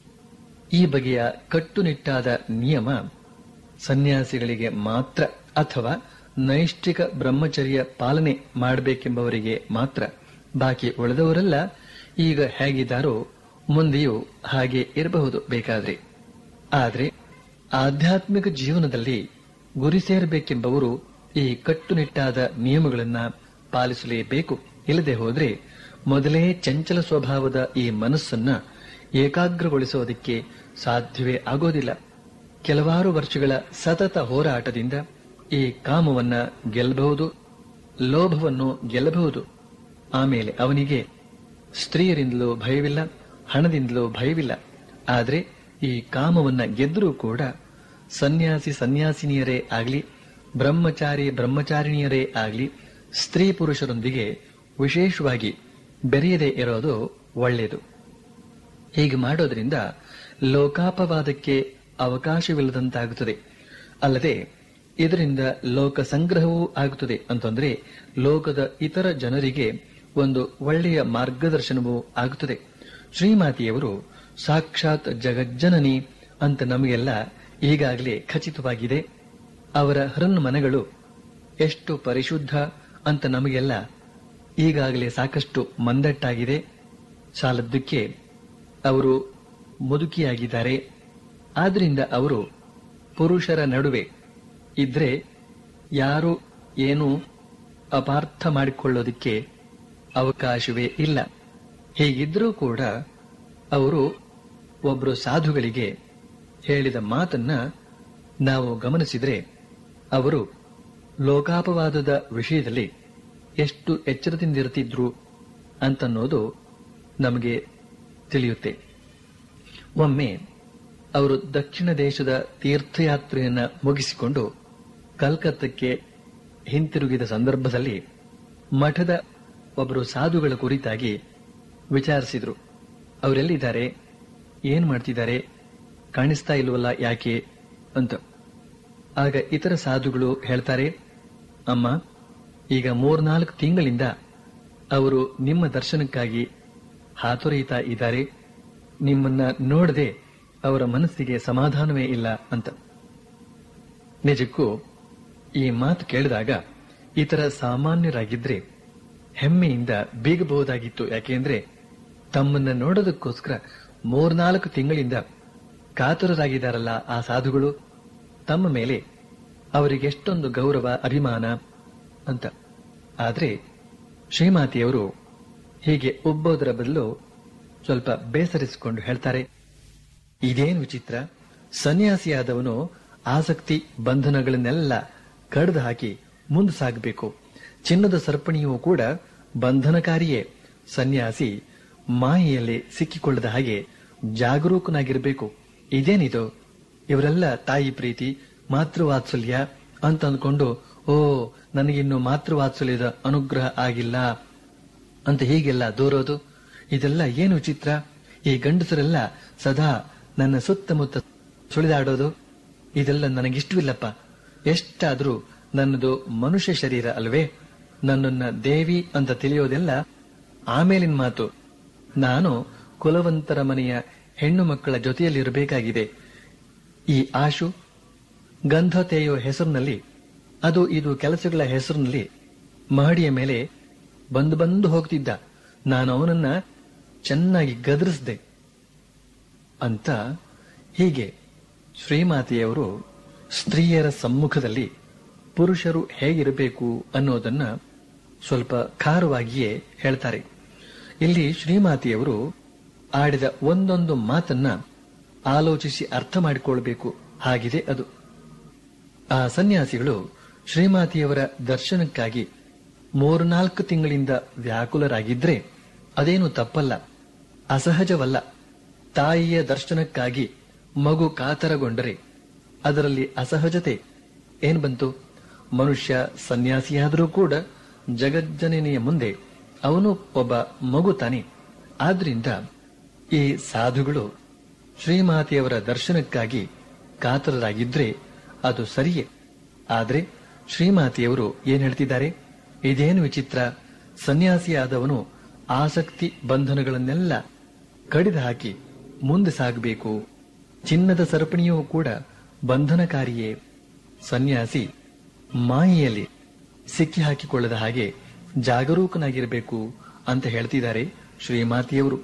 ಈ ಬಗೆಯ ಕಟ್ಟುನಿಟ್ಟಾದ ನಿಯಮ ಸನ್ಯಾಸಿಗಳಿಗೆ ಮಾತ್ರ ಅಥವಾ ನೈಷ್ಠಿಕ ಬ್ರಹ್ಮಚರ್ಯ ಪಾಲನೆ ಮಾಡಬೇಕೆಂಬವರಿಗೆ ಮಾತ್ರ ಬಾಕಿ ಉಳಿದವರೆಲ್ಲ ಈಗ ಹೇಗಿದ್ದಾರೋ ಮುಂದೆಯೂ ಹಾಗೆ ಇರಬಹುದು ಬೇಕಾದ್ರೆ ಆದ್ರೆ ಆಧ್ಯಾತ್ಮಿಕ ಜೀವನದಲ್ಲಿ ಗುರಿ ಸೇರಬೇಕೆಂಬವರು ಈ ಕಟ್ಟುನಿಟ್ಟಾದ ನಿಯಮಗಳನ್ನ ಪಾಲಿಸಲೇಬೇಕು ಇಲ್ಲದೆ ಹೋದ್ರೆ ಮೊದಲೇ ಚಂಚಲ ಸ್ವಭಾವದ ಈ ಮನಸ್ಸನ್ನ ಏಕಾಗ್ರಗೊಳಿಸೋದಕ್ಕೆ ಸಾಧ್ಯವೇ ಆಗೋದಿಲ್ಲ ಕೆಲವಾರು ವರ್ಷಗಳ ಸತತ ಹೋರಾಟದಿಂದ ಈ ಕಾಮವನ್ನ ಗೆಲ್ಲಬಹುದು ಲೋಭವನ್ನು ಗೆಲ್ಲಬಹುದು ಆಮೇಲೆ ಅವನಿಗೆ ಸ್ತ್ರೀಯರಿಂದಲೂ ಭಯವಿಲ್ಲ ಹಣದಿಂದಲೂ ಭಯವಿಲ್ಲ ಆದ್ರೆ ಈ ಕಾಮವನ್ನ ಗೆದ್ದರೂ ಕೂಡ ಸನ್ಯಾಸಿ ಸನ್ಯಾಸಿನಿಯರೇ ಆಗ್ಲಿ ಬ್ರಹ್ಮಚಾರಿ ಬ್ರಹ್ಮಚಾರಿಣಿಯರೇ ಆಗ್ಲಿ ಸ್ತ್ರೀ ಪುರುಷರೊಂದಿಗೆ ವಿಶೇಷವಾಗಿ ಬೆರೆಯದೇ ಇರೋದು ಒಳ್ಳೆಯದು ಹೀಗೆ ಮಾಡೋದ್ರಿಂದ ಲೋಕಾಪವಾದಕ್ಕೆ ಅವಕಾಶವಿಲ್ಲದಂತಾಗುತ್ತದೆ ಅಲ್ಲದೆ ಇದರಿಂದ ಲೋಕ ಸಂಗ್ರಹವೂ ಆಗುತ್ತದೆ ಅಂತಂದ್ರೆ ಲೋಕದ ಇತರ ಜನರಿಗೆ ಒಂದು ಒಳ್ಳೆಯ ಮಾರ್ಗದರ್ಶನವೂ ಆಗುತ್ತದೆ ಶ್ರೀಮಾತಿಯವರು ಸಾಕ್ಷಾತ್ ಜಗಜ್ಜನನಿ ಅಂತ ನಮಗೆಲ್ಲ ಈಗಾಗಲೇ ಖಚಿತವಾಗಿದೆ ಅವರ ಹೃನ್ಮನಗಳು ಎಷ್ಟು ಪರಿಶುದ್ಧ ಅಂತ ನಮಗೆಲ್ಲ ಈಗಾಗಲೇ ಸಾಕಷ್ಟು ಮಂದಟ್ಟಾಗಿದೆ ಸಾಲದ್ದಕ್ಕೆ ಅವರು ಮುದುಕಿಯಾಗಿದ್ದಾರೆ ಆದ್ರಿಂದ ಅವರು ಪುರುಷರ ನಡುವೆ ಇದ್ರೆ ಯಾರು ಏನು ಅಪಾರ್ಥ ಮಾಡಿಕೊಳ್ಳೋದಕ್ಕೆ ಅವಕಾಶವೇ ಇಲ್ಲ ಹೀಗಿದ್ರೂ ಕೂಡ ಅವರು ಒಬ್ಬರು ಸಾಧುಗಳಿಗೆ ಹೇಳಿದ ಮಾತನ್ನ ನಾವು ಗಮನಿಸಿದ್ರೆ ಅವರು ಲೋಕಾಪವಾದದ ವಿಷಯದಲ್ಲಿ ಎಷ್ಟು ಎಚ್ಚರದಿಂದಿರುತ್ತಿದ್ರು ಅಂತನ್ನೋದು ನಮಗೆ ತಿಳಿಯುತ್ತೆ ಒಮ್ಮೆ ಅವರು ದಕ್ಷಿಣ ದೇಶದ ತೀರ್ಥಯಾತ್ರೆಯನ್ನ ಮುಗಿಸಿಕೊಂಡು ಕಲ್ಕತ್ತಕ್ಕೆ ಹಿಂತಿರುಗಿದ ಸಂದರ್ಭದಲ್ಲಿ ಮಠದ ಒಬ್ಬರು ಸಾಧುಗಳ ಕುರಿತಾಗಿ ವಿಚಾರಿಸಿದ್ರು ಅವರೆಲ್ಲಿದ್ದಾರೆ ಏನ್ ಮಾಡ್ತಿದ್ದಾರೆ ಕಾಣಿಸ್ತಾ ಇಲ್ವಲ್ಲ ಯಾಕೆ ಅಂತ ಆಗ ಇತರ ಸಾಧುಗಳು ಹೇಳ್ತಾರೆ ಅಮ್ಮ ಈಗ ಮೂರ್ನಾಲ್ಕು ತಿಂಗಳಿಂದ ಅವರು ನಿಮ್ಮ ದರ್ಶನಕ್ಕಾಗಿ ಹಾತೊರೆಯುತ್ತಾ ಇದ್ದಾರೆ ನಿಮ್ಮನ್ನ ನೋಡದೆ ಅವರ ಮನಸ್ಸಿಗೆ ಸಮಾಧಾನವೇ ಇಲ್ಲ ಅಂತ ನಿಜಕ್ಕೂ ಈ ಮಾತು ಕೇಳಿದಾಗ ಇತರ ಸಾಮಾನ್ಯರಾಗಿದ್ರೆ ಹೆಮ್ಮೆಯಿಂದ ಬೀಗಬಹುದಾಗಿತ್ತು ಯಾಕೆಂದ್ರೆ ತಮ್ಮನ್ನ ನೋಡೋದಕ್ಕೋಸ್ಕರ ಮೂರ್ನಾಲ್ಕು ತಿಂಗಳಿಂದ ಕಾತುರರಾಗಿದ್ದಾರಲ್ಲ ಆ ಸಾಧುಗಳು ತಮ್ಮ ಮೇಲೆ ಅವರಿಗೆಷ್ಟೊಂದು ಗೌರವ ಅಭಿಮಾನ ಅಂತ ಆದ್ರೆ ಶ್ರೀಮಾತಿಯವರು ಹೀಗೆ ಒಬ್ಬೋದರ ಬದಲು ಸ್ವಲ್ಪ ಬೇಸರಿಸಿಕೊಂಡು ಹೇಳ್ತಾರೆ ಇದೇನು ವಿಚಿತ್ರ ಸನ್ಯಾಸಿಯಾದವನು ಆಸಕ್ತಿ ಬಂಧನಗಳನ್ನೆಲ್ಲ ಕಡ್ದು ಹಾಕಿ ಮುಂದೆ ಸಾಗಬೇಕು ಚಿನ್ನದ ಸರಪಣಿಯೂ ಕೂಡ ಬಂಧನಕಾರಿಯೇ ಸನ್ಯಾಸಿ ಮಾಯೆಯಲ್ಲಿ ಸಿಕ್ಕಿಕೊಳ್ಳದ ಹಾಗೆ ಜಾಗರೂಕನಾಗಿರಬೇಕು ಇದೇನಿದು ಇವರೆಲ್ಲ ತಾಯಿ ಪ್ರೀತಿ ಮಾತೃವಾತ್ಸಲ್ಯ ಅಂತ ಅಂದ್ಕೊಂಡು ಓ ನನಗಿನ್ನು ಮಾತೃವಾತ್ಸಲ್ಯದ ಅನುಗ್ರಹ ಆಗಿಲ್ಲ ಅಂತ ಹೀಗೆಲ್ಲ ದೂರೋದು ಇದೆಲ್ಲ ಏನು ವಿಚಿತ್ರ ಈ ಗಂಡಸರೆಲ್ಲ ಸದಾ ನನ್ನ ಸುತ್ತಮುತ್ತ ಸುಳಿದಾಡೋದು ಇದೆಲ್ಲ ನನಗಿಷ್ಟವಿಲ್ಲಪ್ಪ ಎಷ್ಟಾದ್ರೂ ನನ್ನದು ಮನುಷ್ಯ ಶರೀರ ಅಲ್ವೇ ನನ್ನನ್ನ ದೇವಿ ಅಂತ ತಿಳಿಯೋದೆಲ್ಲ ಆಮೇಲಿನ ಮಾತು ನಾನು ಕುಲವಂತರ ಮನೆಯ ಹೆಣ್ಣು ಮಕ್ಕಳ ಜೊತೆಯಲ್ಲಿರಬೇಕಾಗಿದೆ ಈ ಆಶು ಗಂಧ ತೇಯೋ ಹೆಸರಿನಲ್ಲಿ ಅದು ಇದು ಕೆಲಸಗಳ ಹೆಸರಿನಲ್ಲಿ ಮಹಡಿಯ ಮೇಲೆ ಬಂದು ಬಂದು ಹೋಗ್ತಿದ್ದ ನಾನು ಅವನನ್ನ ಚೆನ್ನಾಗಿ ಗದರಿಸಿದೆ ಅಂತ ಹೀಗೆ ಶ್ರೀಮಾತೆಯವರು ಸ್ತ್ರೀಯರ ಸಮ್ಮುಖದಲ್ಲಿ ಪುರುಷರು ಹೇಗಿರಬೇಕು ಅನ್ನೋದನ್ನ ಸ್ವಲ್ಪ ಖಾರವಾಗಿಯೇ ಹೇಳ್ತಾರೆ ಇಲ್ಲಿ ಶ್ರೀಮಾತೆಯವರು ಆಡಿದ ಒಂದೊಂದು ಮಾತನ್ನ ಆಲೋಚಿಸಿ ಅರ್ಥ ಮಾಡಿಕೊಳ್ಬೇಕು ಹಾಗಿದೆ ಅದು ಆ ಸನ್ಯಾಸಿಗಳು ಶ್ರೀಮಾತೆಯವರ ದರ್ಶನಕ್ಕಾಗಿ ಮೂರ್ನಾಲ್ಕು ತಿಂಗಳಿಂದ ವ್ಯಾಕುಲರಾಗಿದ್ರೆ ಅದೇನು ತಪ್ಪಲ್ಲ ಅಸಹಜವಲ್ಲ ತಾಯಿಯ ದರ್ಶನಕ್ಕಾಗಿ ಮಗು ಕಾತರಗೊಂಡರೆ ಅದರಲ್ಲಿ ಅಸಹಜತೆ ಏನ್ ಬಂತು ಮನುಷ್ಯ ಸನ್ಯಾಸಿಯಾದರೂ ಕೂಡ ಜಗಜ್ಜನನೆಯ ಮುಂದೆ ಅವನು ಒಬ್ಬ ಮಗು ತಾನೆ ಆದ್ರಿಂದ ಈ ಸಾಧುಗಳು ಶ್ರೀಮಾತೆಯವರ ದರ್ಶನಕ್ಕಾಗಿ ಕಾತರರಾಗಿದ್ರೆ ಅದು ಸರಿಯೇ ಆದ್ರೆ ಶ್ರೀಮಾತೆಯವರು ಏನ್ ಹೇಳ್ತಿದ್ದಾರೆ ಇದೇನು ವಿಚಿತ್ರ ಸನ್ಯಾಸಿಯಾದವನು ಆಸಕ್ತಿ ಬಂಧನಗಳನ್ನೆಲ್ಲ ಕಡಿದು ಹಾಕಿ ಮುಂದೆ ಸಾಗಬೇಕು ಚಿನ್ನದ ಸರಪಣಿಯೂ ಕೂಡ ಬಂಧನಕಾರಿಯೇ ಸನ್ಯಾಸಿ ಮಾಯೆಯಲ್ಲಿ ಸಿಕ್ಕಿ ಹಾಕಿಕೊಳ್ಳದ ಹಾಗೆ ಜಾಗರೂಕನಾಗಿರಬೇಕು ಅಂತ ಹೇಳ್ತಿದ್ದಾರೆ ಶ್ರೀಮಾತೆಯವರು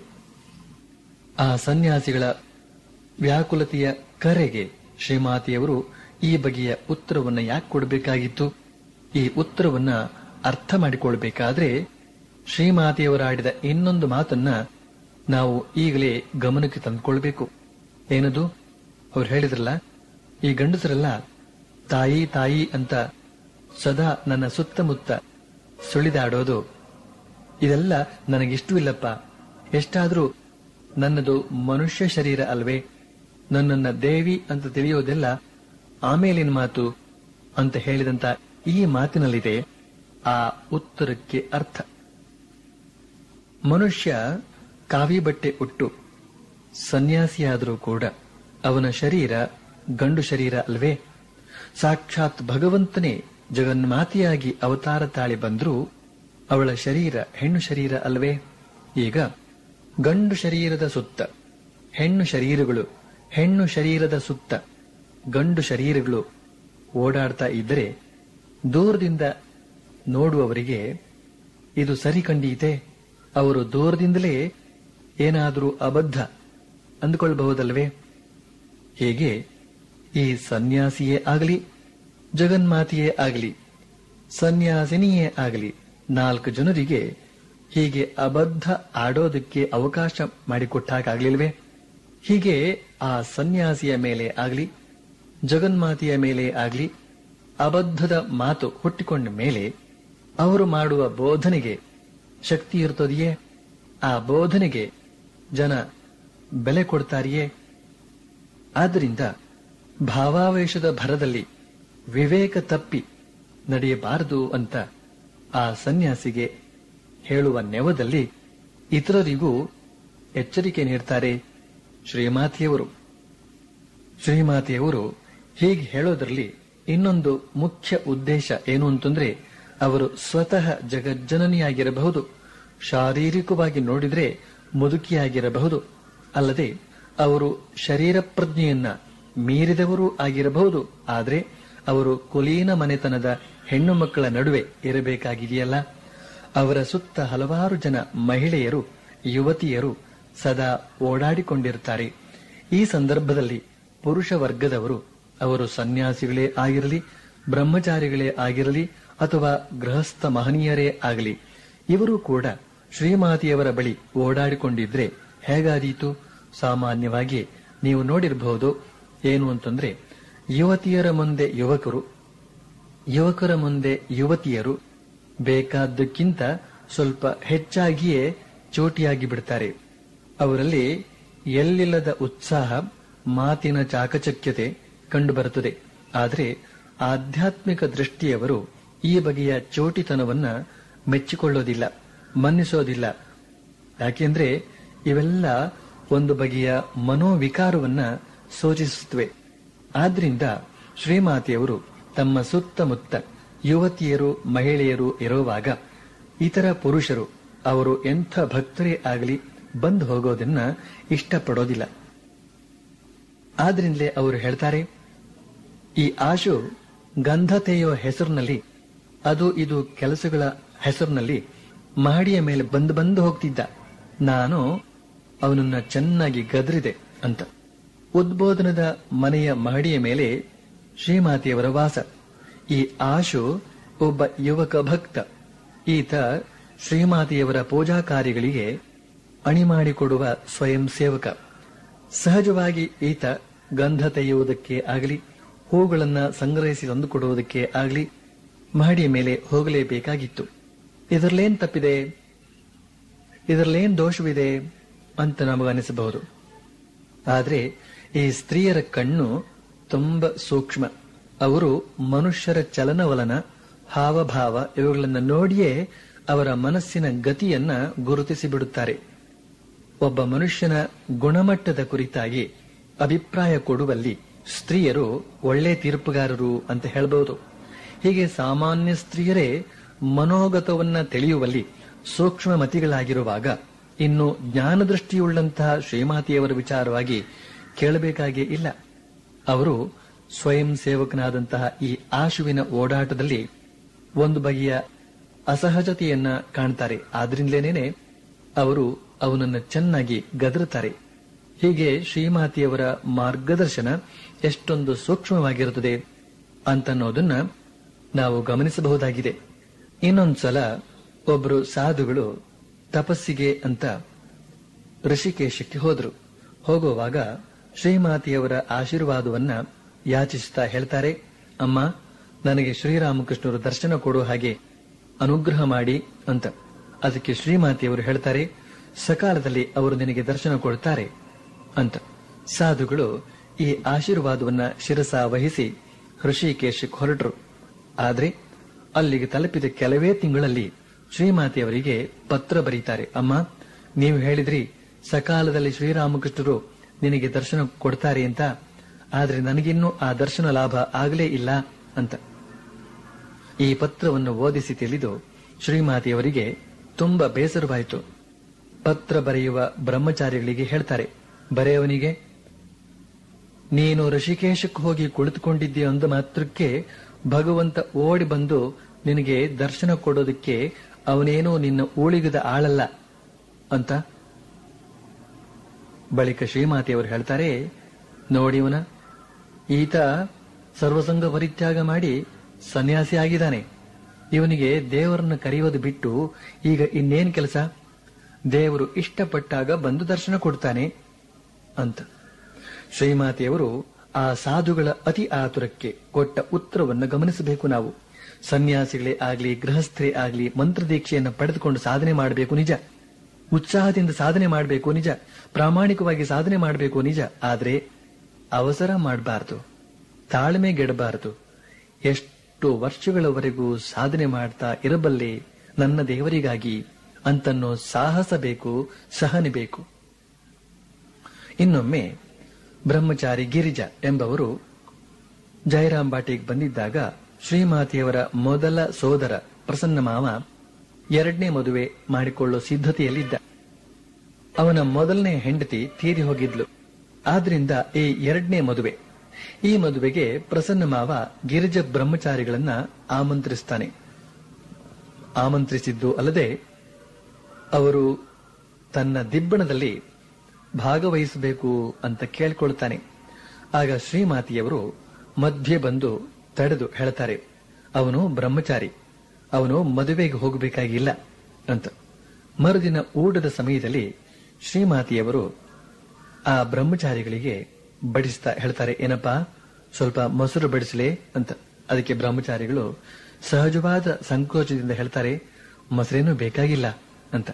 ಆ ಸನ್ಯಾಸಿಗಳ ವ್ಯಾಕುಲತೆಯ ಕರೆಗೆ ಶ್ರೀಮಾತೆಯವರು ಈ ಬಗೆಯ ಉತ್ತರವನ್ನ ಯಾಕೆ ಕೊಡಬೇಕಾಗಿತ್ತು ಈ ಉತ್ತರವನ್ನ ಅರ್ಥ ಮಾಡಿಕೊಳ್ಬೇಕಾದ್ರೆ ಶ್ರೀಮಾತೆಯವರಾಡಿದ ಇನ್ನೊಂದು ಮಾತನ್ನ ನಾವು ಈಗಲೇ ಗಮನಕ್ಕೆ ತಂದುಕೊಳ್ಬೇಕು ಏನದು ಅವ್ರು ಹೇಳಿದ್ರಲ್ಲ ಈ ಗಂಡಸರೆಲ್ಲ ತಾಯಿ ತಾಯಿ ಅಂತ ಸದಾ ನನ್ನ ಸುತ್ತಮುತ್ತ ಸುಳಿದಾಡೋದು ಇದೆಲ್ಲ ನನಗಿಷ್ಟವಿಲ್ಲಪ್ಪ ಎಷ್ಟಾದ್ರೂ ನನ್ನದು ಮನುಷ್ಯ ಶರೀರ ಅಲ್ವೇ ನನ್ನನ್ನ ದೇವಿ ಅಂತ ತಿಳಿಯೋದೆಲ್ಲ ಆಮೇಲಿನ ಮಾತು ಅಂತ ಹೇಳಿದಂತ ಈ ಮಾತಿನಲ್ಲಿದೆ ಆ ಉತ್ತರಕ್ಕೆ ಅರ್ಥ ಮನುಷ್ಯ ಕಾವಿ ಬಟ್ಟೆ ಉಟ್ಟು ಸನ್ಯಾಸಿಯಾದರೂ ಕೂಡ ಅವನ ಶರೀರ ಗಂಡು ಶರೀರ ಅಲ್ವೇ ಸಾಕ್ಷಾತ್ ಭಗವಂತನೇ ಜಗನ್ಮಾತೆಯಾಗಿ ಅವತಾರ ತಾಳಿ ಬಂದ್ರೂ ಅವಳ ಶರೀರ ಹೆಣ್ಣು ಶರೀರ ಅಲ್ವೇ ಈಗ ಗಂಡು ಶರೀರದ ಸುತ್ತ ಹೆಣ್ಣು ಶರೀರಗಳು ಹೆಣ್ಣು ಶರೀರದ ಸುತ್ತ ಗಂಡು ಶರೀರಗಳು ಓಡಾಡ್ತಾ ಇದ್ದರೆ ದೂರದಿಂದ ನೋಡುವವರಿಗೆ ಇದು ಸರಿ ಕಂಡೀತೆ ಅವರು ದೂರದಿಂದಲೇ ಏನಾದರೂ ಅಬದ್ಧ ಅಂದುಕೊಳ್ಬಹುದಲ್ವೇ ಹೇಗೆ ಈ ಸನ್ಯಾಸಿಯೇ ಆಗಲಿ ಜಗನ್ಮಾತೆಯೇ ಆಗಲಿ ಸನ್ಯಾಸಿನಿಯೇ ಆಗಲಿ ನಾಲ್ಕು ಜನರಿಗೆ ಹೀಗೆ ಅಬದ್ಧ ಆಡೋದಕ್ಕೆ ಅವಕಾಶ ಮಾಡಿಕೊಟ್ಟಾಗಲಿಲ್ವೇ ಹೀಗೆ ಆ ಸನ್ಯಾಸಿಯ ಮೇಲೆ ಆಗಲಿ ಜಗನ್ಮಾತೆಯ ಮೇಲೆ ಆಗಲಿ ಅಬದ್ಧದ ಮಾತು ಹುಟ್ಟಿಕೊಂಡ ಮೇಲೆ ಅವರು ಮಾಡುವ ಬೋಧನೆಗೆ ಶಕ್ತಿ ಇರ್ತದೆಯೇ ಆ ಬೋಧನೆಗೆ ಜನ ಬೆಲೆ ಕೊಡ್ತಾರಿಯೇ ಆದ್ದರಿಂದ ಭಾವಾವೇಶದ ಭರದಲ್ಲಿ ವಿವೇಕ ತಪ್ಪಿ ನಡೆಯಬಾರದು ಅಂತ ಆ ಸನ್ಯಾಸಿಗೆ ಹೇಳುವ ನೆವದಲ್ಲಿ ಇತರರಿಗೂ ಎಚ್ಚರಿಕೆ ನೀಡ್ತಾರೆ ಶ್ರೀಮಾತೆಯವರು ಶ್ರೀಮಾತೆಯವರು ಹೀಗೆ ಹೇಳೋದ್ರಲ್ಲಿ ಇನ್ನೊಂದು ಮುಖ್ಯ ಉದ್ದೇಶ ಏನು ಅಂತಂದ್ರೆ ಅವರು ಸ್ವತಃ ಜಗಜ್ಜನನಿಯಾಗಿರಬಹುದು ಶಾರೀರಿಕವಾಗಿ ನೋಡಿದ್ರೆ ಮುದುಕಿಯಾಗಿರಬಹುದು ಅಲ್ಲದೆ ಅವರು ಶರೀರ ಪ್ರಜ್ಞೆಯನ್ನ ಮೀರಿದವರೂ ಆಗಿರಬಹುದು ಆದರೆ ಅವರು ಕುಲೀನ ಮನೆತನದ ಹೆಣ್ಣು ಮಕ್ಕಳ ನಡುವೆ ಇರಬೇಕಾಗಿದೆಯಲ್ಲ ಅವರ ಸುತ್ತ ಹಲವಾರು ಜನ ಮಹಿಳೆಯರು ಯುವತಿಯರು ಸದಾ ಓಡಾಡಿಕೊಂಡಿರುತ್ತಾರೆ ಈ ಸಂದರ್ಭದಲ್ಲಿ ಪುರುಷ ವರ್ಗದವರು ಅವರು ಸನ್ಯಾಸಿಗಳೇ ಆಗಿರಲಿ ಬ್ರಹ್ಮಚಾರಿಗಳೇ ಆಗಿರಲಿ ಅಥವಾ ಗೃಹಸ್ಥ ಮಹನೀಯರೇ ಆಗಲಿ ಇವರು ಕೂಡ ಶ್ರೀಮಾತೆಯವರ ಬಳಿ ಓಡಾಡಿಕೊಂಡಿದ್ರೆ ಹೇಗಾದೀತು ಸಾಮಾನ್ಯವಾಗಿ ನೀವು ನೋಡಿರಬಹುದು ಏನು ಅಂತಂದ್ರೆ ಯುವತಿಯರ ಮುಂದೆ ಯುವಕರು ಯುವಕರ ಮುಂದೆ ಯುವತಿಯರು ಬೇಕಾದ್ದಕ್ಕಿಂತ ಸ್ವಲ್ಪ ಹೆಚ್ಚಾಗಿಯೇ ಚೋಟಿಯಾಗಿ ಬಿಡ್ತಾರೆ ಅವರಲ್ಲಿ ಎಲ್ಲಿಲ್ಲದ ಉತ್ಸಾಹ ಮಾತಿನ ಚಾಕಚಕ್ಯತೆ ಕಂಡುಬರುತ್ತದೆ ಆದರೆ ಆಧ್ಯಾತ್ಮಿಕ ದೃಷ್ಟಿಯವರು ಈ ಬಗೆಯ ಚೋಟಿತನವನ್ನ ಮೆಚ್ಚಿಕೊಳ್ಳೋದಿಲ್ಲ ಮನ್ನಿಸೋದಿಲ್ಲ ಯಾಕೆಂದ್ರೆ ಇವೆಲ್ಲ ಒಂದು ಬಗೆಯ ಮನೋವಿಕಾರವನ್ನ ಸೂಚಿಸುತ್ತವೆ ಆದ್ರಿಂದ ಶ್ರೀಮಾತೆಯವರು ತಮ್ಮ ಸುತ್ತಮುತ್ತ ಯುವತಿಯರು ಮಹಿಳೆಯರು ಇರುವಾಗ ಇತರ ಪುರುಷರು ಅವರು ಎಂಥ ಭಕ್ತರೇ ಆಗಲಿ ಬಂದು ಹೋಗೋದನ್ನ ಇಷ್ಟಪಡೋದಿಲ್ಲ ಆದ್ರಿಂದಲೇ ಅವರು ಹೇಳ್ತಾರೆ ಈ ಆಶು ಗಂಧ ತೆಗೆಯುವ ಹೆಸರಿನಲ್ಲಿ ಅದು ಇದು ಕೆಲಸಗಳ ಹೆಸರಿನಲ್ಲಿ ಮಹಡಿಯ ಮೇಲೆ ಬಂದು ಬಂದು ಹೋಗ್ತಿದ್ದ ನಾನು ಅವನನ್ನ ಚೆನ್ನಾಗಿ ಗದರಿದೆ ಅಂತ ಉದ್ಬೋಧನದ ಮನೆಯ ಮಹಡಿಯ ಮೇಲೆ ಶ್ರೀಮಾತೆಯವರ ವಾಸ ಈ ಆಶು ಒಬ್ಬ ಯುವಕ ಭಕ್ತ ಈತ ಶ್ರೀಮಾತೆಯವರ ಪೂಜಾ ಕಾರ್ಯಗಳಿಗೆ ಅಣಿ ಮಾಡಿಕೊಡುವ ಸ್ವಯಂ ಸೇವಕ ಸಹಜವಾಗಿ ಈತ ಗಂಧ ತೆಗೆಯುವುದಕ್ಕೆ ಆಗಲಿ ಹೂಗಳನ್ನ ಸಂಗ್ರಹಿಸಿ ತಂದುಕೊಡುವುದಕ್ಕೆ ಆಗಲಿ ಮಹಡಿಯ ಮೇಲೆ ಹೋಗಲೇಬೇಕಾಗಿತ್ತು ಇದರಲ್ಲೇನ್ ತಪ್ಪಿದೆ ಇದರಲ್ಲೇನ್ ದೋಷವಿದೆ ಅಂತ ನಮಗನಿಸಬಹುದು ಆದ್ರೆ ಈ ಸ್ತ್ರೀಯರ ಕಣ್ಣು ತುಂಬಾ ಸೂಕ್ಷ್ಮ ಅವರು ಮನುಷ್ಯರ ಚಲನವಲನ ಹಾವಭಾವ ಇವುಗಳನ್ನು ನೋಡಿಯೇ ಅವರ ಮನಸ್ಸಿನ ಗತಿಯನ್ನ ಗುರುತಿಸಿ ಬಿಡುತ್ತಾರೆ ಒಬ್ಬ ಮನುಷ್ಯನ ಗುಣಮಟ್ಟದ ಕುರಿತಾಗಿ ಅಭಿಪ್ರಾಯ ಕೊಡುವಲ್ಲಿ ಸ್ತ್ರೀಯರು ಒಳ್ಳೆ ತೀರ್ಪುಗಾರರು ಅಂತ ಹೇಳಬಹುದು ಹೀಗೆ ಸಾಮಾನ್ಯ ಸ್ತ್ರೀಯರೇ ಮನೋಗತವನ್ನ ತಿಳಿಯುವಲ್ಲಿ ಸೂಕ್ಷ್ಮ ಮತಿಗಳಾಗಿರುವಾಗ ಇನ್ನು ಜ್ಞಾನದೃಷ್ಟಿಯುಳ್ಳಂತಹ ಶ್ರೀಮಾತೆಯವರ ವಿಚಾರವಾಗಿ ಕೇಳಬೇಕಾಗೇ ಇಲ್ಲ ಅವರು ಸ್ವಯಂ ಸೇವಕನಾದಂತಹ ಈ ಆಶುವಿನ ಓಡಾಟದಲ್ಲಿ ಒಂದು ಬಗೆಯ ಅಸಹಜತೆಯನ್ನ ಕಾಣ್ತಾರೆ ಆದ್ರಿಂದಲೇನೆ ಅವರು ಅವನನ್ನ ಚೆನ್ನಾಗಿ ಗದರುತ್ತಾರೆ ಹೀಗೆ ಶ್ರೀಮಾತೆಯವರ ಮಾರ್ಗದರ್ಶನ ಎಷ್ಟೊಂದು ಸೂಕ್ಷ್ಮವಾಗಿರುತ್ತದೆ ಅಂತನ್ನೋದನ್ನ ನಾವು ಗಮನಿಸಬಹುದಾಗಿದೆ ಇನ್ನೊಂದ್ಸಲ ಒಬ್ಬರು ಸಾಧುಗಳು ತಪಸ್ಸಿಗೆ ಅಂತ ಋಷಿಕೇಶಕ್ಕೆ ಹೋದ್ರು ಹೋಗುವಾಗ ಶ್ರೀಮಾತೆಯವರ ಆಶೀರ್ವಾದವನ್ನ ಯಾಚಿಸುತ್ತಾ ಹೇಳ್ತಾರೆ ಅಮ್ಮ ನನಗೆ ಶ್ರೀರಾಮಕೃಷ್ಣರು ದರ್ಶನ ಕೊಡುವ ಹಾಗೆ ಅನುಗ್ರಹ ಮಾಡಿ ಅಂತ ಅದಕ್ಕೆ ಶ್ರೀಮಾತೆಯವರು ಹೇಳ್ತಾರೆ ಸಕಾಲದಲ್ಲಿ ಅವರು ನಿನಗೆ ದರ್ಶನ ಕೊಡ್ತಾರೆ ಅಂತ ಸಾಧುಗಳು ಈ ಆಶೀರ್ವಾದವನ್ನ ಶಿರಸ ವಹಿಸಿ ಋಷಿಕೇಶಕ್ಕೆ ಹೊರಟರು ಆದ್ರೆ ಅಲ್ಲಿಗೆ ತಲುಪಿದ ಕೆಲವೇ ತಿಂಗಳಲ್ಲಿ ಶ್ರೀಮಾತೆಯವರಿಗೆ ಪತ್ರ ಬರೀತಾರೆ ಅಮ್ಮ ನೀವು ಹೇಳಿದ್ರಿ ಸಕಾಲದಲ್ಲಿ ಶ್ರೀರಾಮಕೃಷ್ಣರು ನಿನಗೆ ದರ್ಶನ ಕೊಡ್ತಾರೆ ಅಂತ ಆದ್ರೆ ನನಗಿನ್ನೂ ಆ ದರ್ಶನ ಲಾಭ ಆಗಲೇ ಇಲ್ಲ ಅಂತ ಈ ಪತ್ರವನ್ನು ಓದಿಸಿ ತಿಳಿದು ಶ್ರೀಮಾತೆಯವರಿಗೆ ತುಂಬಾ ಬೇಸರವಾಯಿತು ಪತ್ರ ಬರೆಯುವ ಬ್ರಹ್ಮಚಾರಿಗಳಿಗೆ ಹೇಳ್ತಾರೆ ಬರೆಯವನಿಗೆ ನೀನು ಋಷಿಕೇಶಕ್ಕೆ ಹೋಗಿ ಕುಳಿತುಕೊಂಡಿದ್ದೀಯ ಅಂದ ಮಾತ್ರಕ್ಕೆ ಭಗವಂತ ಓಡಿ ಬಂದು ನಿನಗೆ ದರ್ಶನ ಕೊಡೋದಕ್ಕೆ ಅವನೇನೋ ನಿನ್ನ ಊಳಿಗದ ಆಳಲ್ಲ ಅಂತ ಬಳಿಕ ಶ್ರೀಮಾತೆಯವರು ಹೇಳ್ತಾರೆ ನೋಡಿವನ ಈತ ಸರ್ವಸಂಗ ಪರಿತ್ಯಾಗ ಮಾಡಿ ಸನ್ಯಾಸಿ ಆಗಿದ್ದಾನೆ ಇವನಿಗೆ ದೇವರನ್ನ ಕರೆಯೋದು ಬಿಟ್ಟು ಈಗ ಇನ್ನೇನ್ ಕೆಲಸ ದೇವರು ಇಷ್ಟಪಟ್ಟಾಗ ಬಂದು ದರ್ಶನ ಕೊಡ್ತಾನೆ ಅಂತ ಶ್ರೀಮಾತೆಯವರು ಆ ಸಾಧುಗಳ ಅತಿ ಆತುರಕ್ಕೆ ಕೊಟ್ಟ ಉತ್ತರವನ್ನು ಗಮನಿಸಬೇಕು ನಾವು ಸನ್ಯಾಸಿಗಳೇ ಆಗ್ಲಿ ಗೃಹಸ್ಥರೇ ಆಗ್ಲಿ ಮಂತ್ರದೀಕ್ಷೆಯನ್ನು ಪಡೆದುಕೊಂಡು ಸಾಧನೆ ಮಾಡಬೇಕು ನಿಜ ಉತ್ಸಾಹದಿಂದ ಸಾಧನೆ ಮಾಡಬೇಕು ನಿಜ ಪ್ರಾಮಾಣಿಕವಾಗಿ ಸಾಧನೆ ಮಾಡಬೇಕು ನಿಜ ಆದ್ರೆ ಅವಸರ ಮಾಡಬಾರದು ತಾಳ್ಮೆಗೆಡಬಾರದು ಎಷ್ಟು ವರ್ಷಗಳವರೆಗೂ ಸಾಧನೆ ಮಾಡ್ತಾ ಇರಬಲ್ಲೆ ನನ್ನ ದೇವರಿಗಾಗಿ ಅಂತನ್ನೋ ಸಾಹಸ ಬೇಕು ಸಹನೆ ಬೇಕು ಇನ್ನೊಮ್ಮೆ ಬ್ರಹ್ಮಚಾರಿ ಗಿರಿಜಾ ಎಂಬವರು ಜಯರಾಮ್ ಬಾಟಿಗೆ ಬಂದಿದ್ದಾಗ ಶ್ರೀಮಾತೆಯವರ ಮೊದಲ ಸೋದರ ಪ್ರಸನ್ನ ಮಾವ ಎರಡನೇ ಮದುವೆ ಮಾಡಿಕೊಳ್ಳೋ ಸಿದ್ಧತೆಯಲ್ಲಿದ್ದ ಅವನ ಮೊದಲನೇ ಹೆಂಡತಿ ತೀರಿ ಹೋಗಿದ್ಲು ಆದ್ರಿಂದ ಈ ಎರಡನೇ ಮದುವೆ ಈ ಮದುವೆಗೆ ಪ್ರಸನ್ನ ಮಾವ ಗಿರಿಜ ಬ್ರಹ್ಮಚಾರಿಗಳನ್ನ ಆಮಂತ್ರಿಸ್ತಾನೆ ಆಮಂತ್ರಿಸಿದ್ದು ಅಲ್ಲದೆ ಅವರು ತನ್ನ ದಿಬ್ಬಣದಲ್ಲಿ ಭಾಗವಹಿಸಬೇಕು ಅಂತ ಕೇಳ್ಕೊಳ್ತಾನೆ ಆಗ ಶ್ರೀಮಾತಿಯವರು ಮಧ್ಯೆ ಬಂದು ತಡೆದು ಹೇಳ್ತಾರೆ ಅವನು ಬ್ರಹ್ಮಚಾರಿ ಅವನು ಮದುವೆಗೆ ಹೋಗಬೇಕಾಗಿಲ್ಲ ಅಂತ ಮರುದಿನ ಊಟದ ಸಮಯದಲ್ಲಿ ಶ್ರೀಮಾತಿಯವರು ಆ ಬ್ರಹ್ಮಚಾರಿಗಳಿಗೆ ಬಡಿಸ್ತಾ ಹೇಳ್ತಾರೆ ಏನಪ್ಪಾ ಸ್ವಲ್ಪ ಮೊಸರು ಬಡಿಸಲೇ ಅಂತ ಅದಕ್ಕೆ ಬ್ರಹ್ಮಚಾರಿಗಳು ಸಹಜವಾದ ಸಂಕೋಚದಿಂದ ಹೇಳ್ತಾರೆ ಮೊಸರೇನು ಬೇಕಾಗಿಲ್ಲ ಅಂತ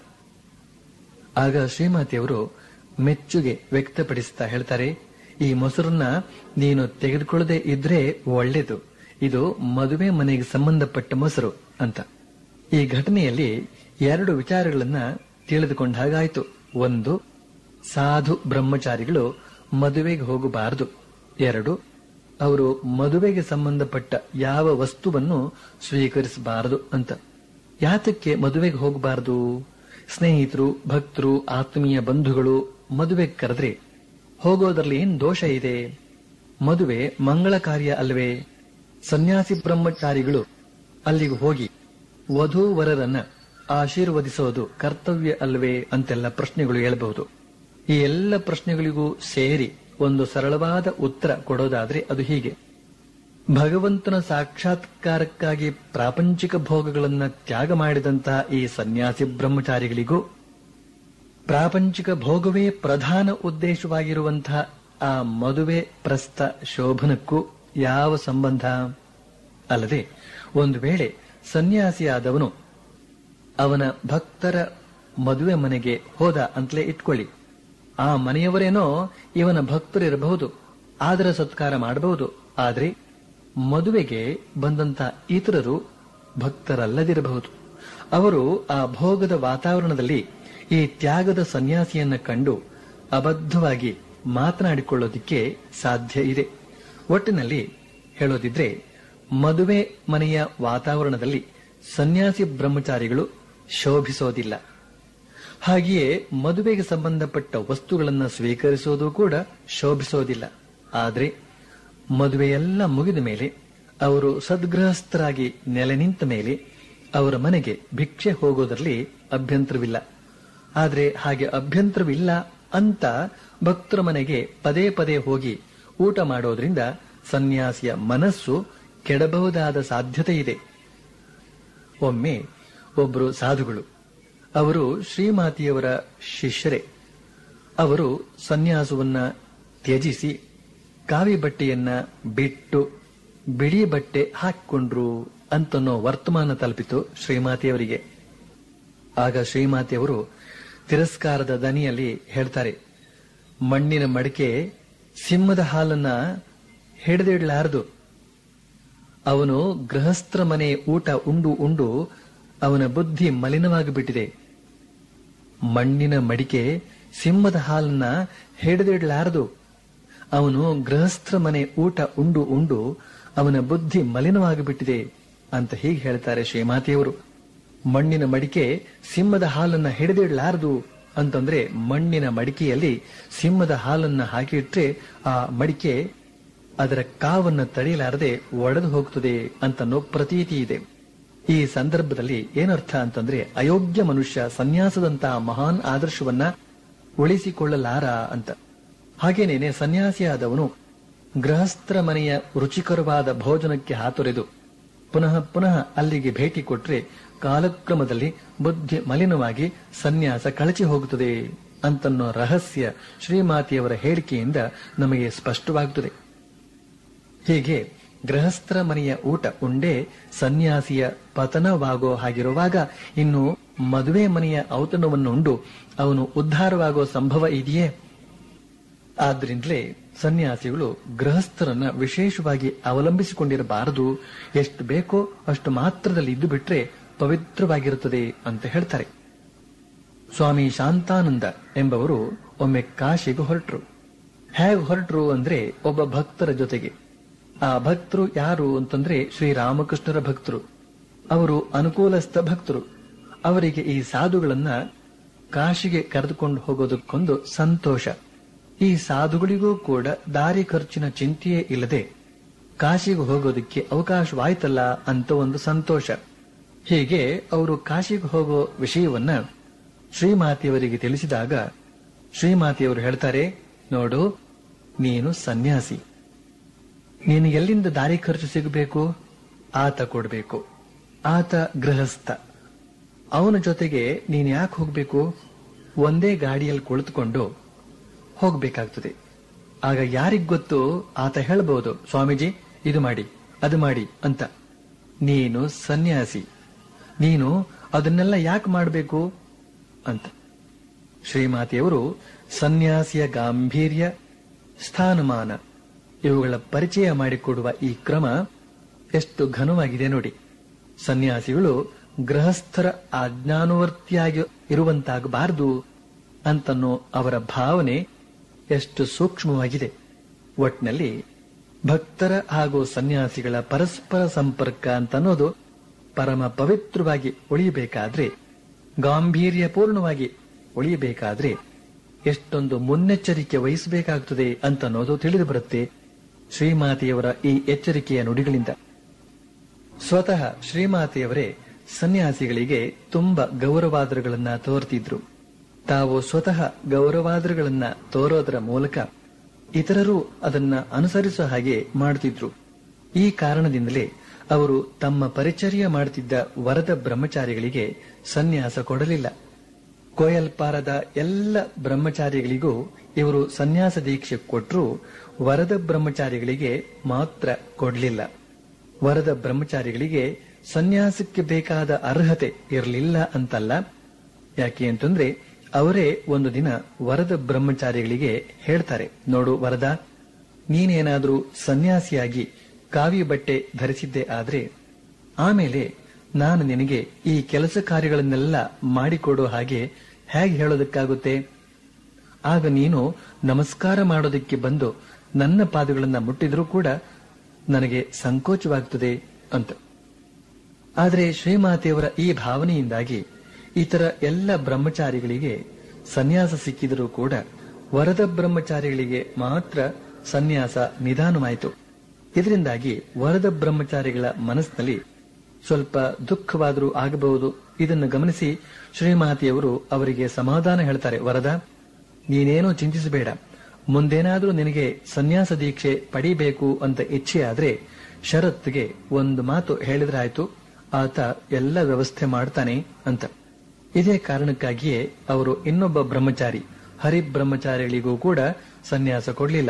ಆಗ ಶ್ರೀಮಾತಿಯವರು ಮೆಚ್ಚುಗೆ ವ್ಯಕ್ತಪಡಿಸ್ತಾ ಹೇಳ್ತಾರೆ ಈ ಮೊಸರನ್ನ ನೀನು ತೆಗೆದುಕೊಳ್ಳದೆ ಇದ್ರೆ ಒಳ್ಳೇದು ಇದು ಮದುವೆ ಮನೆಗೆ ಸಂಬಂಧಪಟ್ಟ ಮೊಸರು ಅಂತ ಈ ಘಟನೆಯಲ್ಲಿ ಎರಡು ವಿಚಾರಗಳನ್ನ ತಿಳಿದುಕೊಂಡ ಹಾಗಾಯ್ತು ಒಂದು ಸಾಧು ಬ್ರಹ್ಮಚಾರಿಗಳು ಮದುವೆಗೆ ಹೋಗಬಾರದು ಎರಡು ಅವರು ಮದುವೆಗೆ ಸಂಬಂಧಪಟ್ಟ ಯಾವ ವಸ್ತುವನ್ನು ಸ್ವೀಕರಿಸಬಾರದು ಅಂತ ಯಾತಕ್ಕೆ ಮದುವೆಗೆ ಹೋಗಬಾರದು ಸ್ನೇಹಿತರು ಭಕ್ತರು ಆತ್ಮೀಯ ಬಂಧುಗಳು ಮದುವೆಗೆ ಕರೆದ್ರೆ ಹೋಗೋದ್ರಲ್ಲಿ ಏನ್ ದೋಷ ಇದೆ ಮದುವೆ ಮಂಗಳ ಕಾರ್ಯ ಅಲ್ವೇ ಸನ್ಯಾಸಿ ಬ್ರಹ್ಮಚಾರಿಗಳು ಅಲ್ಲಿಗೆ ಹೋಗಿ ವಧೂವರರನ್ನ ಆಶೀರ್ವದಿಸೋದು ಕರ್ತವ್ಯ ಅಲ್ವೇ ಅಂತೆಲ್ಲ ಪ್ರಶ್ನೆಗಳು ಹೇಳಬಹುದು ಈ ಎಲ್ಲ ಪ್ರಶ್ನೆಗಳಿಗೂ ಸೇರಿ ಒಂದು ಸರಳವಾದ ಉತ್ತರ ಕೊಡೋದಾದ್ರೆ ಅದು ಹೀಗೆ ಭಗವಂತನ ಸಾಕ್ಷಾತ್ಕಾರಕ್ಕಾಗಿ ಪ್ರಾಪಂಚಿಕ ಭೋಗಗಳನ್ನ ತ್ಯಾಗ ಮಾಡಿದಂತಹ ಈ ಸನ್ಯಾಸಿ ಬ್ರಹ್ಮಚಾರಿಗಳಿಗೂ ಪ್ರಾಪಂಚಿಕ ಭೋಗವೇ ಪ್ರಧಾನ ಉದ್ದೇಶವಾಗಿರುವಂತಹ ಆ ಮದುವೆ ಪ್ರಸ್ತ ಶೋಭನಕ್ಕೂ ಯಾವ ಸಂಬಂಧ ಅಲ್ಲದೆ ಒಂದು ವೇಳೆ ಸನ್ಯಾಸಿಯಾದವನು ಅವನ ಭಕ್ತರ ಮದುವೆ ಮನೆಗೆ ಹೋದ ಅಂತಲೇ ಇಟ್ಕೊಳ್ಳಿ ಆ ಮನೆಯವರೇನೋ ಇವನ ಭಕ್ತರಿರಬಹುದು ಆದರ ಸತ್ಕಾರ ಮಾಡಬಹುದು ಆದ್ರೆ ಮದುವೆಗೆ ಬಂದಂತ ಇತರರು ಭಕ್ತರಲ್ಲದಿರಬಹುದು ಅವರು ಆ ಭೋಗದ ವಾತಾವರಣದಲ್ಲಿ ಈ ತ್ಯಾಗದ ಸನ್ಯಾಸಿಯನ್ನ ಕಂಡು ಅಬದ್ಧವಾಗಿ ಮಾತನಾಡಿಕೊಳ್ಳೋದಿಕ್ಕೆ ಸಾಧ್ಯ ಇದೆ ಒಟ್ಟಿನಲ್ಲಿ ಹೇಳೋದಿದ್ರೆ ಮದುವೆ ಮನೆಯ ವಾತಾವರಣದಲ್ಲಿ ಸನ್ಯಾಸಿ ಬ್ರಹ್ಮಚಾರಿಗಳು ಶೋಭಿಸೋದಿಲ್ಲ ಹಾಗೆಯೇ ಮದುವೆಗೆ ಸಂಬಂಧಪಟ್ಟ ವಸ್ತುಗಳನ್ನು ಸ್ವೀಕರಿಸೋದು ಕೂಡ ಶೋಭಿಸೋದಿಲ್ಲ ಆದ್ರೆ ಮದುವೆಯೆಲ್ಲ ಮುಗಿದ ಮೇಲೆ ಅವರು ಸದ್ಗೃಹಸ್ಥರಾಗಿ ನೆಲೆ ನಿಂತ ಮೇಲೆ ಅವರ ಮನೆಗೆ ಭಿಕ್ಷೆ ಹೋಗೋದರಲ್ಲಿ ಅಭ್ಯಂತರವಿಲ್ಲ ಆದ್ರೆ ಹಾಗೆ ಅಭ್ಯಂತರವಿಲ್ಲ ಅಂತ ಭಕ್ತರ ಮನೆಗೆ ಪದೇ ಪದೇ ಹೋಗಿ ಊಟ ಮಾಡೋದ್ರಿಂದ ಸನ್ಯಾಸಿಯ ಮನಸ್ಸು ಕೆಡಬಹುದಾದ ಸಾಧ್ಯತೆ ಇದೆ ಒಮ್ಮೆ ಒಬ್ಬರು ಸಾಧುಗಳು ಅವರು ಶ್ರೀಮಾತಿಯವರ ಶಿಷ್ಯರೇ ಅವರು ಸನ್ಯಾಸವನ್ನ ತ್ಯಜಿಸಿ ಕಾವಿ ಬಟ್ಟೆಯನ್ನ ಬಿಟ್ಟು ಬಿಳಿ ಬಟ್ಟೆ ಹಾಕಿಕೊಂಡ್ರು ಅಂತನ್ನೋ ವರ್ತಮಾನ ತಲುಪಿತು ಶ್ರೀಮಾತಿಯವರಿಗೆ ಆಗ ಶ್ರೀಮಾತಿಯವರು ತಿರಸ್ಕಾರದ ದನಿಯಲ್ಲಿ ಹೇಳ್ತಾರೆ ಮಣ್ಣಿನ ಮಡಿಕೆ ಸಿಂಹದ ಹಾಲನ್ನ ಹಿಡಿದಿಡಲಾರದು ಅವನು ಗೃಹಸ್ಥರ ಮನೆ ಊಟ ಉಂಡು ಉಂಡು ಅವನ ಬುದ್ಧಿ ಮಲಿನವಾಗಿ ಬಿಟ್ಟಿದೆ ಮಣ್ಣಿನ ಮಡಿಕೆ ಸಿಂಹದ ಹಾಲನ್ನ ಹಿಡಿದಿಡಲಾರದು ಅವನು ಗೃಹಸ್ಥರ ಮನೆ ಊಟ ಉಂಡು ಉಂಡು ಅವನ ಬುದ್ಧಿ ಮಲಿನವಾಗಿ ಬಿಟ್ಟಿದೆ ಅಂತ ಹೀಗೆ ಹೇಳ್ತಾರೆ ಶ್ರೀಮಾತಿಯವರು ಮಣ್ಣಿನ ಮಡಿಕೆ ಸಿಂಹದ ಹಾಲನ್ನ ಹಿಡಿದಿಡಲಾರದು ಅಂತಂದ್ರೆ ಮಣ್ಣಿನ ಮಡಿಕೆಯಲ್ಲಿ ಸಿಂಹದ ಹಾಲನ್ನ ಹಾಕಿಟ್ರೆ ಆ ಮಡಿಕೆ ಅದರ ಕಾವನ್ನ ತಡೆಯಲಾರದೆ ಒಡೆದು ಹೋಗ್ತದೆ ಅಂತನೋ ಪ್ರತೀತಿ ಇದೆ ಈ ಸಂದರ್ಭದಲ್ಲಿ ಏನರ್ಥ ಅಂತಂದ್ರೆ ಅಯೋಗ್ಯ ಮನುಷ್ಯ ಸನ್ಯಾಸದಂತಹ ಮಹಾನ್ ಆದರ್ಶವನ್ನ ಉಳಿಸಿಕೊಳ್ಳಲಾರ ಅಂತ ಹಾಗೇನೇನೆ ಸನ್ಯಾಸಿಯಾದವನು ಗೃಹಸ್ಥರ ಮನೆಯ ರುಚಿಕರವಾದ ಭೋಜನಕ್ಕೆ ಹಾತೊರೆದು ಪುನಃ ಪುನಃ ಅಲ್ಲಿಗೆ ಭೇಟಿ ಕೊಟ್ರೆ ಕಾಲಕ್ರಮದಲ್ಲಿ ಬುದ್ಧಿ ಮಲಿನವಾಗಿ ಸನ್ಯಾಸ ಕಳಚಿ ಹೋಗುತ್ತದೆ ಅಂತನ್ನೋ ರಹಸ್ಯ ಶ್ರೀಮಾತಿಯವರ ಹೇಳಿಕೆಯಿಂದ ನಮಗೆ ಸ್ಪಷ್ಟವಾಗುತ್ತದೆ ಹೀಗೆ ಗೃಹಸ್ಥರ ಮನೆಯ ಊಟ ಉಂಡೇ ಸನ್ಯಾಸಿಯ ಪತನವಾಗೋ ಹಾಗಿರುವಾಗ ಇನ್ನು ಮದುವೆ ಮನೆಯ ಔತಣವನ್ನು ಉಂಡು ಅವನು ಉದ್ಧಾರವಾಗೋ ಸಂಭವ ಇದೆಯೇ ಆದ್ರಿಂದಲೇ ಸನ್ಯಾಸಿಗಳು ಗೃಹಸ್ಥರನ್ನ ವಿಶೇಷವಾಗಿ ಅವಲಂಬಿಸಿಕೊಂಡಿರಬಾರದು ಎಷ್ಟು ಬೇಕೋ ಅಷ್ಟು ಮಾತ್ರದಲ್ಲಿ ಇದ್ದು ಬಿಟ್ರೆ ಪವಿತ್ರವಾಗಿರುತ್ತದೆ ಅಂತ ಹೇಳ್ತಾರೆ ಸ್ವಾಮಿ ಶಾಂತಾನಂದ ಎಂಬವರು ಒಮ್ಮೆ ಕಾಶಿಗೆ ಹೊರಟರು ಹೇಗೆ ಹೊರಟರು ಅಂದ್ರೆ ಒಬ್ಬ ಭಕ್ತರ ಜೊತೆಗೆ ಆ ಭಕ್ತರು ಯಾರು ಅಂತಂದ್ರೆ ಶ್ರೀರಾಮಕೃಷ್ಣರ ಭಕ್ತರು ಅವರು ಅನುಕೂಲಸ್ಥ ಭಕ್ತರು ಅವರಿಗೆ ಈ ಸಾಧುಗಳನ್ನ ಕಾಶಿಗೆ ಕರೆದುಕೊಂಡು ಹೋಗೋದಕ್ಕೊಂದು ಸಂತೋಷ ಈ ಸಾಧುಗಳಿಗೂ ಕೂಡ ದಾರಿ ಖರ್ಚಿನ ಚಿಂತೆಯೇ ಇಲ್ಲದೆ ಕಾಶಿಗೆ ಹೋಗೋದಕ್ಕೆ ಅವಕಾಶವಾಯ್ತಲ್ಲ ಅಂತ ಒಂದು ಸಂತೋಷ ಹೀಗೆ ಅವರು ಕಾಶಿಗೆ ಹೋಗೋ ವಿಷಯವನ್ನ ಶ್ರೀಮಾತೆಯವರಿಗೆ ತಿಳಿಸಿದಾಗ ಶ್ರೀಮಾತೆಯವರು ಹೇಳ್ತಾರೆ ನೋಡು ನೀನು ಸನ್ಯಾಸಿ ನೀನು ಎಲ್ಲಿಂದ ದಾರಿ ಖರ್ಚು ಸಿಗಬೇಕು ಆತ ಕೊಡಬೇಕು ಆತ ಗೃಹಸ್ಥ ಅವನ ಜೊತೆಗೆ ನೀನ್ ಯಾಕೆ ಹೋಗ್ಬೇಕು ಒಂದೇ ಗಾಡಿಯಲ್ಲಿ ಕುಳಿತುಕೊಂಡು ಹೋಗ್ಬೇಕಾಗ್ತದೆ ಆಗ ಯಾರಿಗ್ ಗೊತ್ತು ಆತ ಹೇಳ್ಬಹುದು ಸ್ವಾಮೀಜಿ ಇದು ಮಾಡಿ ಅದು ಮಾಡಿ ಅಂತ ನೀನು ಸನ್ಯಾಸಿ ನೀನು ಅದನ್ನೆಲ್ಲ ಯಾಕೆ ಮಾಡಬೇಕು ಅಂತ ಶ್ರೀಮಾತೆಯವರು ಸನ್ಯಾಸಿಯ ಗಾಂಭೀರ್ಯ ಸ್ಥಾನಮಾನ ಇವುಗಳ ಪರಿಚಯ ಮಾಡಿಕೊಡುವ ಈ ಕ್ರಮ ಎಷ್ಟು ಘನವಾಗಿದೆ ನೋಡಿ ಸನ್ಯಾಸಿಗಳು ಗೃಹಸ್ಥರ ಆಜ್ಞಾನುವರ್ತಿಯಾಗಿ ಇರುವಂತಾಗಬಾರದು ಅಂತನ್ನೋ ಅವರ ಭಾವನೆ ಎಷ್ಟು ಸೂಕ್ಷ್ಮವಾಗಿದೆ ಒಟ್ನಲ್ಲಿ ಭಕ್ತರ ಹಾಗೂ ಸನ್ಯಾಸಿಗಳ ಪರಸ್ಪರ ಸಂಪರ್ಕ ಅಂತನ್ನೋದು ಪರಮ ಪವಿತ್ರವಾಗಿ ಉಳಿಯಬೇಕಾದ್ರೆ ಗಾಂಭೀರ್ಯಪೂರ್ಣವಾಗಿ ಉಳಿಯಬೇಕಾದ್ರೆ ಎಷ್ಟೊಂದು ಮುನ್ನೆಚ್ಚರಿಕೆ ವಹಿಸಬೇಕಾಗುತ್ತದೆ ಅಂತನ್ನೋದು ತಿಳಿದು ಬರುತ್ತೆ ಶ್ರೀಮಾತೆಯವರ ಈ ಎಚ್ಚರಿಕೆಯ ನುಡಿಗಳಿಂದ ಸ್ವತಃ ಶ್ರೀಮಾತೆಯವರೇ ಸನ್ಯಾಸಿಗಳಿಗೆ ತುಂಬ ಗೌರವಾದರಗಳನ್ನ ತೋರ್ತಿದ್ರು ತಾವು ಸ್ವತಃ ಗೌರವಾದರಗಳನ್ನ ತೋರೋದರ ಮೂಲಕ ಇತರರು ಅದನ್ನ ಅನುಸರಿಸೋ ಹಾಗೆ ಮಾಡುತ್ತಿದ್ರು ಈ ಕಾರಣದಿಂದಲೇ ಅವರು ತಮ್ಮ ಪರಿಚರ್ಯ ಮಾಡುತ್ತಿದ್ದ ವರದ ಬ್ರಹ್ಮಚಾರಿಗಳಿಗೆ ಸನ್ಯಾಸ ಕೊಡಲಿಲ್ಲ ಕೋಯಲ್ಪಾರದ ಎಲ್ಲ ಬ್ರಹ್ಮಚಾರಿಗಳಿಗೂ ಇವರು ಸನ್ಯಾಸ ದೀಕ್ಷೆ ಕೊಟ್ಟರು ವರದ ಬ್ರಹ್ಮಚಾರಿಗಳಿಗೆ ಮಾತ್ರ ಕೊಡಲಿಲ್ಲ ವರದ ಬ್ರಹ್ಮಚಾರಿಗಳಿಗೆ ಸನ್ಯಾಸಕ್ಕೆ ಬೇಕಾದ ಅರ್ಹತೆ ಇರಲಿಲ್ಲ ಅಂತಲ್ಲ ಯಾಕೆ ಅಂತಂದ್ರೆ ಅವರೇ ಒಂದು ದಿನ ವರದ ಬ್ರಹ್ಮಚಾರಿಗಳಿಗೆ ಹೇಳ್ತಾರೆ ನೋಡು ವರದ ನೀನೇನಾದ್ರೂ ಸನ್ಯಾಸಿಯಾಗಿ ಕಾವಿ ಬಟ್ಟೆ ಧರಿಸಿದ್ದೆ ಆದ್ರೆ ಆಮೇಲೆ ನಾನು ನಿನಗೆ ಈ ಕೆಲಸ ಕಾರ್ಯಗಳನ್ನೆಲ್ಲ ಮಾಡಿಕೊಡೋ ಹಾಗೆ ಹೇಗೆ ಹೇಳೋದಕ್ಕಾಗುತ್ತೆ ಆಗ ನೀನು ನಮಸ್ಕಾರ ಮಾಡೋದಕ್ಕೆ ಬಂದು ನನ್ನ ಪಾದಗಳನ್ನ ಮುಟ್ಟಿದ್ರೂ ಕೂಡ ನನಗೆ ಸಂಕೋಚವಾಗ್ತದೆ ಅಂತ ಆದರೆ ಶ್ರೀಮಾತೆಯವರ ಈ ಭಾವನೆಯಿಂದಾಗಿ ಇತರ ಎಲ್ಲ ಬ್ರಹ್ಮಚಾರಿಗಳಿಗೆ ಸನ್ಯಾಸ ಸಿಕ್ಕಿದರೂ ಕೂಡ ವರದ ಬ್ರಹ್ಮಚಾರಿಗಳಿಗೆ ಮಾತ್ರ ಸನ್ಯಾಸ ನಿಧಾನವಾಯಿತು ಇದರಿಂದಾಗಿ ವರದ ಬ್ರಹ್ಮಚಾರಿಗಳ ಮನಸ್ಸಿನಲ್ಲಿ ಸ್ವಲ್ಪ ದುಃಖವಾದರೂ ಆಗಬಹುದು ಇದನ್ನು ಗಮನಿಸಿ ಶ್ರೀಮಾತೆಯವರು ಅವರಿಗೆ ಸಮಾಧಾನ ಹೇಳ್ತಾರೆ ವರದ ನೀನೇನೋ ಚಿಂತಿಸಬೇಡ ಮುಂದೇನಾದ್ರೂ ನಿನಗೆ ಸನ್ಯಾಸ ದೀಕ್ಷೆ ಪಡಿಬೇಕು ಅಂತ ಇಚ್ಛೆ ಆದ್ರೆ ಶರತ್ಗೆ ಒಂದು ಮಾತು ಹೇಳಿದ್ರಾಯ್ತು ಆತ ಎಲ್ಲ ವ್ಯವಸ್ಥೆ ಮಾಡ್ತಾನೆ ಅಂತ ಇದೇ ಕಾರಣಕ್ಕಾಗಿಯೇ ಅವರು ಇನ್ನೊಬ್ಬ ಬ್ರಹ್ಮಚಾರಿ ಹರಿಬ್ರಹ್ಮಚಾರಿಗಳಿಗೂ ಕೂಡ ಸನ್ಯಾಸ ಕೊಡಲಿಲ್ಲ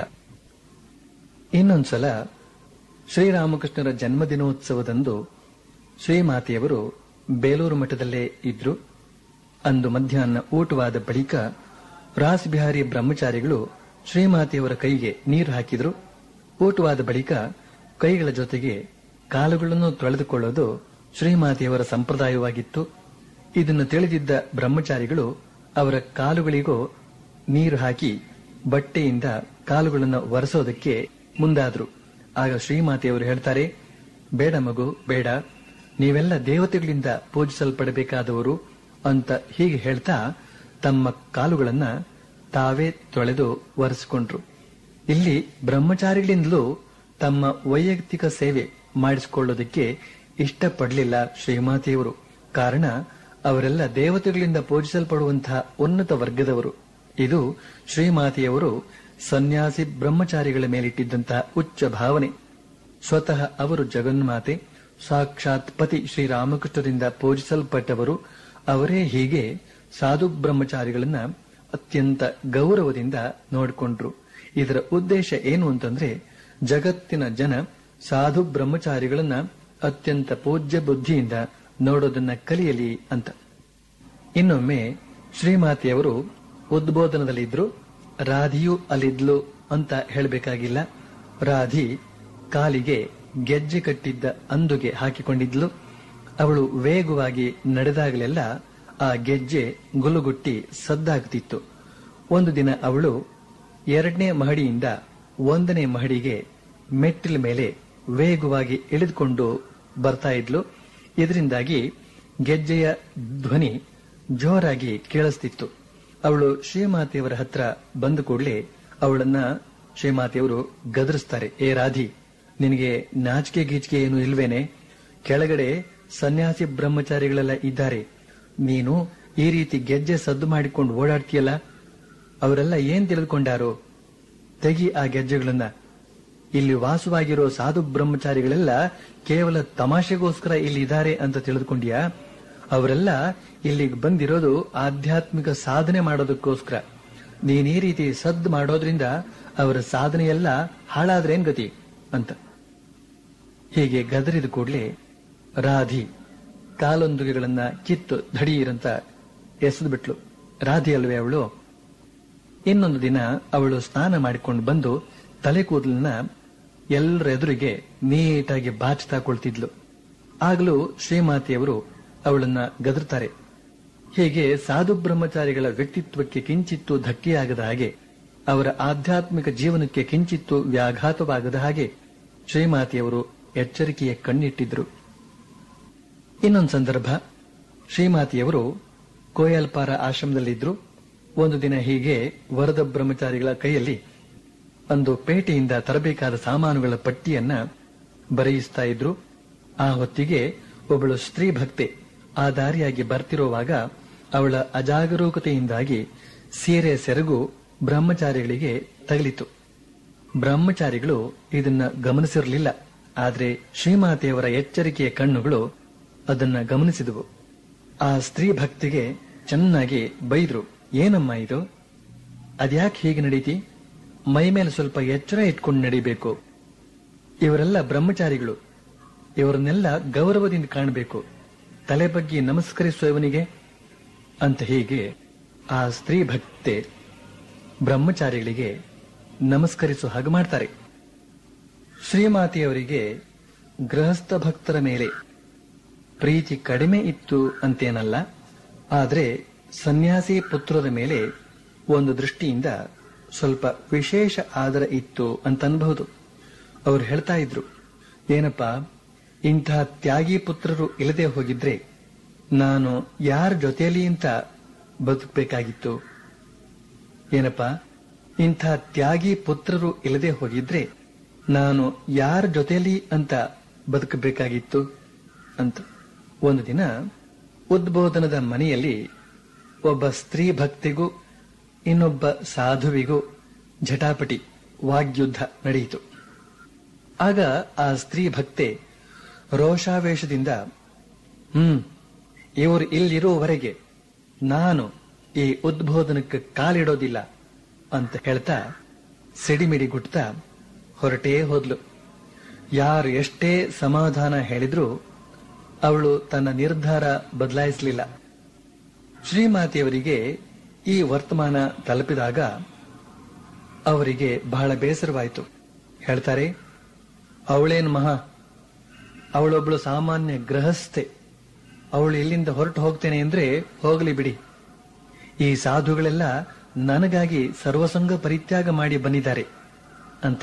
ಇನ್ನೊಂದ್ಸಲ ಶ್ರೀರಾಮಕೃಷ್ಣರ ಜನ್ಮದಿನೋತ್ಸವದಂದು ಶ್ರೀಮಾತೆಯವರು ಬೇಲೂರು ಮಠದಲ್ಲೇ ಇದ್ರು ಅಂದು ಮಧ್ಯಾಹ್ನ ಊಟವಾದ ಬಳಿಕ ರಾಸಬಿಹಾರಿ ಬ್ರಹ್ಮಚಾರಿಗಳು ಶ್ರೀಮಾತೆಯವರ ಕೈಗೆ ನೀರು ಹಾಕಿದ್ರು ಊಟವಾದ ಬಳಿಕ ಕೈಗಳ ಜೊತೆಗೆ ಕಾಲುಗಳನ್ನು ತೊಳೆದುಕೊಳ್ಳೋದು ಶ್ರೀಮಾತೆಯವರ ಸಂಪ್ರದಾಯವಾಗಿತ್ತು ಇದನ್ನು ತಿಳಿದಿದ್ದ ಬ್ರಹ್ಮಚಾರಿಗಳು ಅವರ ಕಾಲುಗಳಿಗೂ ನೀರು ಹಾಕಿ ಬಟ್ಟೆಯಿಂದ ಕಾಲುಗಳನ್ನು ಒರೆಸೋದಕ್ಕೆ ಮುಂದಾದ್ರು ಆಗ ಶ್ರೀಮಾತೆಯವರು ಹೇಳ್ತಾರೆ ಬೇಡ ಮಗು ಬೇಡ ನೀವೆಲ್ಲ ದೇವತೆಗಳಿಂದ ಪೂಜಿಸಲ್ಪಡಬೇಕಾದವರು ಅಂತ ಹೀಗೆ ಹೇಳ್ತಾ ತಮ್ಮ ಕಾಲುಗಳನ್ನ ತಾವೇ ತೊಳೆದು ಒರೆಸಿಕೊಂಡ್ರು ಇಲ್ಲಿ ಬ್ರಹ್ಮಚಾರಿಗಳಿಂದಲೂ ತಮ್ಮ ವೈಯಕ್ತಿಕ ಸೇವೆ ಮಾಡಿಸಿಕೊಳ್ಳೋದಕ್ಕೆ ಇಷ್ಟಪಡಲಿಲ್ಲ ಶ್ರೀಮಾತೆಯವರು ಕಾರಣ ಅವರೆಲ್ಲ ದೇವತೆಗಳಿಂದ ಪೂಜಿಸಲ್ಪಡುವಂತಹ ಉನ್ನತ ವರ್ಗದವರು ಇದು ಶ್ರೀಮಾತೆಯವರು ಸನ್ಯಾಸಿ ಬ್ರಹ್ಮಚಾರಿಗಳ ಮೇಲಿಟ್ಟಿದ್ದಂತಹ ಉಚ್ಚ ಭಾವನೆ ಸ್ವತಃ ಅವರು ಜಗನ್ಮಾತೆ ಸಾಕ್ಷಾತ್ ಪತಿ ಶ್ರೀರಾಮಕೃಷ್ಣರಿಂದ ಪೂಜಿಸಲ್ಪಟ್ಟವರು ಅವರೇ ಹೀಗೆ ಸಾಧು ಬ್ರಹ್ಮಚಾರಿಗಳನ್ನ ಅತ್ಯಂತ ಗೌರವದಿಂದ ನೋಡಿಕೊಂಡ್ರು ಇದರ ಉದ್ದೇಶ ಏನು ಅಂತಂದ್ರೆ ಜಗತ್ತಿನ ಜನ ಸಾಧು ಬ್ರಹ್ಮಚಾರಿಗಳನ್ನ ಅತ್ಯಂತ ಪೂಜ್ಯ ಬುದ್ಧಿಯಿಂದ ನೋಡೋದನ್ನ ಕಲಿಯಲಿ ಅಂತ ಇನ್ನೊಮ್ಮೆ ಶ್ರೀಮಾತೆಯವರು ಉದ್ಬೋಧನದಲ್ಲಿದ್ರು ರಾಧಿಯು ಅಲ್ಲಿದ್ಲು ಅಂತ ಹೇಳಬೇಕಾಗಿಲ್ಲ ರಾಧಿ ಕಾಲಿಗೆ ಗೆಜ್ಜೆ ಕಟ್ಟಿದ್ದ ಅಂದುಗೆ ಹಾಕಿಕೊಂಡಿದ್ಲು ಅವಳು ವೇಗವಾಗಿ ನಡೆದಾಗಲೆಲ್ಲ ಆ ಗೆಜ್ಜೆ ಗುಲುಗುಟ್ಟಿ ಸದ್ದಾಗ್ತಿತ್ತು ಒಂದು ದಿನ ಅವಳು ಎರಡನೇ ಮಹಡಿಯಿಂದ ಒಂದನೇ ಮಹಡಿಗೆ ಮೆಟ್ಟಿಲ ಮೇಲೆ ವೇಗವಾಗಿ ಇಳಿದುಕೊಂಡು ಬರ್ತಾ ಇದ್ಲು ಇದರಿಂದಾಗಿ ಗೆಜ್ಜೆಯ ಧ್ವನಿ ಜೋರಾಗಿ ಕೇಳಿಸ್ತಿತ್ತು ಅವಳು ಶ್ರೀಮಾತೆಯವರ ಹತ್ರ ಬಂದ ಕೂಡಲೇ ಅವಳನ್ನ ಶ್ರೀಮಾತೆಯವರು ಗದರಿಸ್ತಾರೆ ಏ ರಾಧಿ ನಿನಗೆ ನಾಚಿಕೆ ಗೀಚಿಕೆ ಏನು ಇಲ್ವೇನೆ ಕೆಳಗಡೆ ಸನ್ಯಾಸಿ ಬ್ರಹ್ಮಚಾರಿಗಳೆಲ್ಲ ಇದ್ದಾರೆ ನೀನು ಈ ರೀತಿ ಗೆಜ್ಜೆ ಸದ್ದು ಮಾಡಿಕೊಂಡು ಓಡಾಡ್ತೀಯಲ್ಲ ಅವರೆಲ್ಲ ಏನ್ ತಿಳಿದುಕೊಂಡಾರೋ ತೆಗಿ ಆ ಗೆಜ್ಜೆಗಳನ್ನ ಇಲ್ಲಿ ವಾಸವಾಗಿರೋ ಸಾಧು ಬ್ರಹ್ಮಚಾರಿಗಳೆಲ್ಲ ಕೇವಲ ತಮಾಷೆಗೋಸ್ಕರ ಇಲ್ಲಿ ಇದ್ದಾರೆ ಅಂತ ತಿಳಿದುಕೊಂಡ್ಯಾ ಅವರೆಲ್ಲ ಇಲ್ಲಿಗೆ ಬಂದಿರೋದು ಆಧ್ಯಾತ್ಮಿಕ ಸಾಧನೆ ಮಾಡೋದಕ್ಕೋಸ್ಕರ ನೀನ್ ಈ ರೀತಿ ಸದ್ದು ಮಾಡೋದ್ರಿಂದ ಅವರ ಸಾಧನೆಯೆಲ್ಲ ಹಾಳಾದ್ರೇನ್ ಗತಿ ಅಂತ ಹೀಗೆ ಗದರಿದ ಕೂಡಲೇ ರಾಧಿ ಕಾಲೊಂದುಗೆಗಳನ್ನ ಕಿತ್ತು ಧಡೀರಂತ ಎಸೆದು ಬಿಟ್ಲು ರಾಧಿ ಅಲ್ವೇ ಅವಳು ಇನ್ನೊಂದು ದಿನ ಅವಳು ಸ್ನಾನ ಮಾಡಿಕೊಂಡು ಬಂದು ತಲೆ ಕೂದಲನ್ನ ಎಲ್ಲರ ಎದುರಿಗೆ ನೀಟಾಗಿ ಬಾಚ್ತಾ ಕೊಳ್ತಿದ್ಲು ಆಗಲೂ ಶ್ರೀಮಾತೆಯವರು ಅವಳನ್ನ ಗದರ್ತಾರೆ ಹೀಗೆ ಸಾಧು ಬ್ರಹ್ಮಚಾರಿಗಳ ವ್ಯಕ್ತಿತ್ವಕ್ಕೆ ಕಿಂಚಿತ್ತು ಧಕ್ಕೆಯಾಗದ ಹಾಗೆ ಅವರ ಆಧ್ಯಾತ್ಮಿಕ ಜೀವನಕ್ಕೆ ಕಿಂಚಿತ್ತು ವ್ಯಾಘಾತವಾಗದ ಹಾಗೆ ಶ್ರೀಮಾತೆಯವರು ಎಚ್ಚರಿಕೆಯ ಕಣ್ಣಿಟ್ಟಿದ್ರು ಇನ್ನೊಂದು ಸಂದರ್ಭ ಶ್ರೀಮಾತೆಯವರು ಕೋಯಲ್ಪಾರ ಆಶ್ರಮದಲ್ಲಿದ್ರು ಒಂದು ದಿನ ಹೀಗೆ ವರದ ಬ್ರಹ್ಮಚಾರಿಗಳ ಕೈಯಲ್ಲಿ ಒಂದು ಪೇಟೆಯಿಂದ ತರಬೇಕಾದ ಸಾಮಾನುಗಳ ಪಟ್ಟಿಯನ್ನ ಬರೆಯಿಸ್ತಾ ಇದ್ರು ಆ ಹೊತ್ತಿಗೆ ಒಬ್ಬಳು ಸ್ತ್ರೀ ಭಕ್ತೆ ಆ ದಾರಿಯಾಗಿ ಬರ್ತಿರುವಾಗ ಅವಳ ಅಜಾಗರೂಕತೆಯಿಂದಾಗಿ ಸೀರೆ ಸೆರಗು ಬ್ರಹ್ಮಚಾರಿಗಳಿಗೆ ತಗಲಿತು ಬ್ರಹ್ಮಚಾರಿಗಳು ಇದನ್ನ ಗಮನಿಸಿರಲಿಲ್ಲ ಆದ್ರೆ ಶ್ರೀಮಾತೆಯವರ ಎಚ್ಚರಿಕೆಯ ಕಣ್ಣುಗಳು ಅದನ್ನ ಗಮನಿಸಿದವು ಆ ಸ್ತ್ರೀ ಭಕ್ತಿಗೆ ಚೆನ್ನಾಗಿ ಬೈದ್ರು ಏನಮ್ಮ ಇದು ಅದ್ಯಾಕೆ ಹೀಗೆ ನಡೀತಿ ಮೈ ಮೇಲೆ ಸ್ವಲ್ಪ ಎಚ್ಚರ ಇಟ್ಕೊಂಡು ನಡಿಬೇಕು ಇವರೆಲ್ಲ ಬ್ರಹ್ಮಚಾರಿಗಳು ಇವರನ್ನೆಲ್ಲ ಗೌರವದಿಂದ ಕಾಣಬೇಕು ತಲೆ ಬಗ್ಗೆ ನಮಸ್ಕರಿಸುವವನಿಗೆ ಅಂತ ಹೀಗೆ ಆ ಸ್ತ್ರೀ ಭಕ್ತೆ ಬ್ರಹ್ಮಚಾರಿಗಳಿಗೆ ನಮಸ್ಕರಿಸುವ ಹಾಗೆ ಮಾಡ್ತಾರೆ ಶ್ರೀಮಾತೆಯವರಿಗೆ ಗೃಹಸ್ಥ ಭಕ್ತರ ಮೇಲೆ ಪ್ರೀತಿ ಕಡಿಮೆ ಇತ್ತು ಅಂತೇನಲ್ಲ ಆದ್ರೆ ಸನ್ಯಾಸಿ ಪುತ್ರರ ಮೇಲೆ ಒಂದು ದೃಷ್ಟಿಯಿಂದ ಸ್ವಲ್ಪ ವಿಶೇಷ ಆದರ ಇತ್ತು ಅಂತ ಅನ್ಬಹುದು ಅವ್ರು ಹೇಳ್ತಾ ಇದ್ರು ಏನಪ್ಪ ಇಂಥ ತ್ಯಾಗಿ ಪುತ್ರರು ಇಲ್ಲದೆ ಹೋಗಿದ್ರೆ ನಾನು ಯಾರ ಜೊತೆಯಲ್ಲಿ ಅಂತ ಬದುಕಬೇಕಾಗಿತ್ತು ಏನಪ್ಪ ಇಂಥ ತ್ಯಾಗಿ ಪುತ್ರರು ಇಲ್ಲದೆ ಹೋಗಿದ್ರೆ ನಾನು ಯಾರ ಜೊತೆಯಲ್ಲಿ ಅಂತ ಬದುಕಬೇಕಾಗಿತ್ತು ಅಂತ ಒಂದು ದಿನ ಉದ್ಬೋಧನದ ಮನೆಯಲ್ಲಿ ಒಬ್ಬ ಸ್ತ್ರೀ ಭಕ್ತಿಗೂ ಇನ್ನೊಬ್ಬ ಸಾಧುವಿಗೂ ಝಟಾಪಟಿ ವಾಗ್ಯುದ್ಧ ನಡೆಯಿತು ಆಗ ಆ ಸ್ತ್ರೀ ಭಕ್ತೆ ರೋಷಾವೇಶದಿಂದ ಹ್ಮ್ ಇವರು ಇಲ್ಲಿರುವವರೆಗೆ ನಾನು ಈ ಉದ್ಬೋಧನಕ್ಕೆ ಕಾಲಿಡೋದಿಲ್ಲ ಅಂತ ಹೇಳ್ತಾ ಸಿಡಿಮಿಡಿ ಗುಟ್ತಾ ಹೊರಟೇ ಹೋದ್ಲು ಯಾರು ಎಷ್ಟೇ ಸಮಾಧಾನ ಹೇಳಿದ್ರೂ ಅವಳು ತನ್ನ ನಿರ್ಧಾರ ಬದಲಾಯಿಸಲಿಲ್ಲ ಶ್ರೀಮಾತೆಯವರಿಗೆ ಈ ವರ್ತಮಾನ ತಲುಪಿದಾಗ ಅವರಿಗೆ ಬಹಳ ಬೇಸರವಾಯಿತು ಹೇಳ್ತಾರೆ ಅವಳೇನು ಮಹಾ ಅವಳೊಬ್ಳು ಸಾಮಾನ್ಯ ಗೃಹಸ್ಥೆ ಅವಳು ಇಲ್ಲಿಂದ ಹೊರಟು ಹೋಗ್ತೇನೆ ಅಂದ್ರೆ ಹೋಗಲಿ ಬಿಡಿ ಈ ಸಾಧುಗಳೆಲ್ಲ ನನಗಾಗಿ ಸರ್ವಸಂಗ ಪರಿತ್ಯಾಗ ಮಾಡಿ ಬಂದಿದ್ದಾರೆ ಅಂತ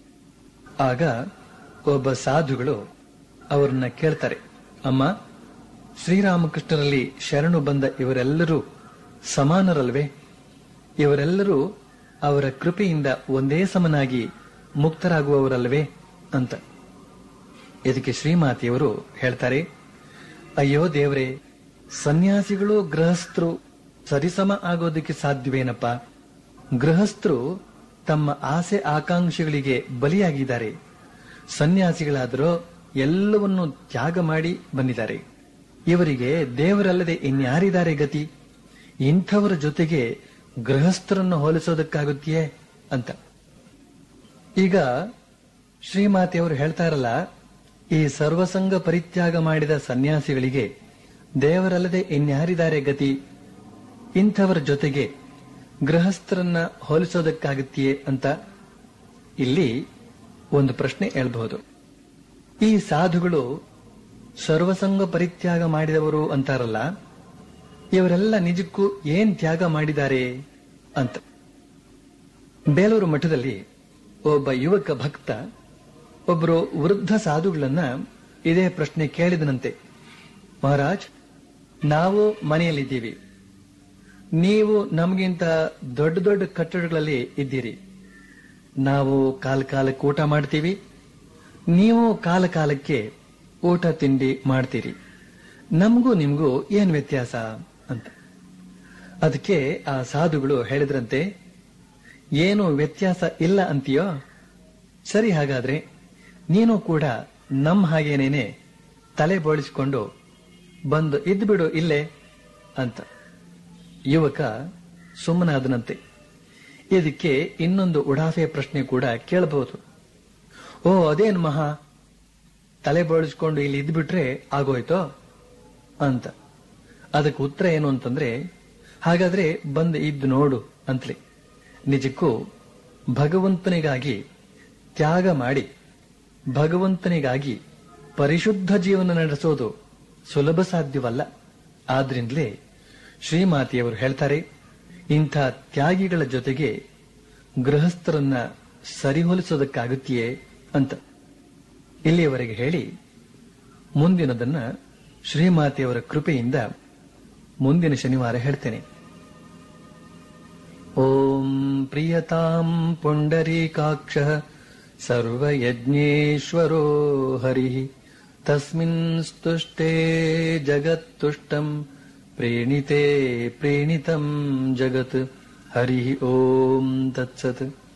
ಆಗ ಒಬ್ಬ ಸಾಧುಗಳು ಅವರನ್ನ ಕೇಳ್ತಾರೆ ಅಮ್ಮ ಶ್ರೀರಾಮಕೃಷ್ಣರಲ್ಲಿ ಶರಣು ಬಂದ ಇವರೆಲ್ಲರೂ ಸಮಾನರಲ್ವೇ ಇವರೆಲ್ಲರೂ ಅವರ ಕೃಪೆಯಿಂದ ಒಂದೇ ಸಮನಾಗಿ ಮುಕ್ತರಾಗುವವರಲ್ವೇ ಅಂತ ಇದಕ್ಕೆ ಶ್ರೀಮಾತೆಯವರು ಹೇಳ್ತಾರೆ ಅಯ್ಯೋ ದೇವರೇ ಸನ್ಯಾಸಿಗಳು ಗೃಹಸ್ಥರು ಸರಿಸಮ ಆಗೋದಕ್ಕೆ ಸಾಧ್ಯವೇನಪ್ಪ ಗೃಹಸ್ಥರು ತಮ್ಮ ಆಸೆ ಆಕಾಂಕ್ಷೆಗಳಿಗೆ ಬಲಿಯಾಗಿದ್ದಾರೆ ಸನ್ಯಾಸಿಗಳಾದರೂ ಎಲ್ಲವನ್ನು ತ್ಯಾಗ ಮಾಡಿ ಬಂದಿದ್ದಾರೆ ಇವರಿಗೆ ದೇವರಲ್ಲದೆ ಇನ್ಯಾರಿದ್ದಾರೆ ಗತಿ ಇಂಥವರ ಜೊತೆಗೆ ಗೃಹಸ್ಥರನ್ನು ಹೋಲಿಸೋದಕ್ಕಾಗುತ್ತೆಯೇ ಅಂತ ಈಗ ಶ್ರೀಮಾತೆಯವರು ಹೇಳ್ತಾರಲ್ಲ ಈ ಸರ್ವಸಂಗ ಪರಿತ್ಯಾಗ ಮಾಡಿದ ಸನ್ಯಾಸಿಗಳಿಗೆ ದೇವರಲ್ಲದೆ ಇನ್ಯಾರಿದ್ದಾರೆ ಗತಿ ಇಂಥವರ ಜೊತೆಗೆ ಗೃಹಸ್ಥರನ್ನ ಹೋಲಿಸೋದಕ್ಕಾಗುತ್ತೆಯೇ ಅಂತ ಇಲ್ಲಿ ಒಂದು ಪ್ರಶ್ನೆ ಹೇಳ್ಬಹುದು ಈ ಸಾಧುಗಳು ಸರ್ವಸಂಗ ಪರಿತ್ಯಾಗ ಮಾಡಿದವರು ಅಂತಾರಲ್ಲ ಇವರೆಲ್ಲ ನಿಜಕ್ಕೂ ಏನ್ ತ್ಯಾಗ ಮಾಡಿದ್ದಾರೆ ಅಂತ ಬೇಲೂರು ಮಠದಲ್ಲಿ ಒಬ್ಬ ಯುವಕ ಭಕ್ತ ಒಬ್ಬರು ವೃದ್ಧ ಸಾಧುಗಳನ್ನ ಇದೇ ಪ್ರಶ್ನೆ ಕೇಳಿದನಂತೆ ಮಹಾರಾಜ್ ನಾವು ಮನೆಯಲ್ಲಿದ್ದೀವಿ ನೀವು ನಮಗಿಂತ ದೊಡ್ಡ ದೊಡ್ಡ ಕಟ್ಟಡಗಳಲ್ಲಿ ಇದ್ದೀರಿ ನಾವು ಕಾಲ ಕಾಲಕ್ಕೆ ಊಟ ಮಾಡ್ತೀವಿ ನೀವು ಕಾಲ ಕಾಲಕ್ಕೆ ಊಟ ತಿಂಡಿ ಮಾಡ್ತೀರಿ ನಮಗೂ ನಿಮಗೂ ಏನ್ ವ್ಯತ್ಯಾಸ ಅಂತ ಅದಕ್ಕೆ ಆ ಸಾಧುಗಳು ಹೇಳಿದ್ರಂತೆ ಏನು ವ್ಯತ್ಯಾಸ ಇಲ್ಲ ಅಂತೀಯೋ ಸರಿ ಹಾಗಾದ್ರೆ ನೀನು ಕೂಡ ನಮ್ ಹಾಗೇನೇನೆ ತಲೆ ಬೋಳಿಸಿಕೊಂಡು ಬಂದು ಇದ್ದು ಬಿಡು ಇಲ್ಲೇ ಅಂತ ಯುವಕ ಸುಮ್ಮನಾದನಂತೆ ಇದಕ್ಕೆ ಇನ್ನೊಂದು ಉಡಾಫೆ ಪ್ರಶ್ನೆ ಕೂಡ ಕೇಳಬಹುದು ಓ ಅದೇನ್ ಮಹಾ ತಲೆ ಬೋಳಿಸ್ಕೊಂಡು ಇಲ್ಲಿ ಇದ್ಬಿಟ್ರೆ ಆಗೋಯ್ತೋ ಅಂತ ಅದಕ್ಕೆ ಉತ್ತರ ಏನು ಅಂತಂದ್ರೆ ಹಾಗಾದ್ರೆ ಬಂದು ಇದ್ದು ನೋಡು ಅಂತಲೇ ನಿಜಕ್ಕೂ ಭಗವಂತನಿಗಾಗಿ ತ್ಯಾಗ ಮಾಡಿ ಭಗವಂತನಿಗಾಗಿ ಪರಿಶುದ್ಧ ಜೀವನ ನಡೆಸೋದು ಸುಲಭ ಸಾಧ್ಯವಲ್ಲ ಆದ್ರಿಂದಲೇ ಶ್ರೀಮಾತೆಯವರು ಹೇಳ್ತಾರೆ ಇಂಥ ತ್ಯಾಗಿಗಳ ಜೊತೆಗೆ ಗೃಹಸ್ಥರನ್ನ ಸರಿಹೊಲಿಸೋದಕ್ಕಾಗುತ್ತೆಯೇ ಅಂತ ಇಲ್ಲಿಯವರೆಗೆ ಹೇಳಿ ಮುಂದಿನದನ್ನ ಶ್ರೀಮಾತೆಯವರ ಕೃಪೆಯಿಂದ ಮುಂದಿನ ಶನಿವಾರ ಹೇಳ್ತೇನೆ ಓಂ ಪ್ರಿಯತಾಂ ಪುಂಡರೀಕಾಕ್ಷ ಸರ್ವಯಜ್ಞೇಶ್ವರೋ ಹರಿ ತಸ್ಮಿನ್ ಸ್ತುಷ್ಟೇ ಜಗತ್ತುಷ್ಟಂ ಪ್ರೇಣಿತೆ ಪ್ರೇಣಿತಂ ಜಗತ್ ಹರಿ ಓಂ ತತ್ಸತ್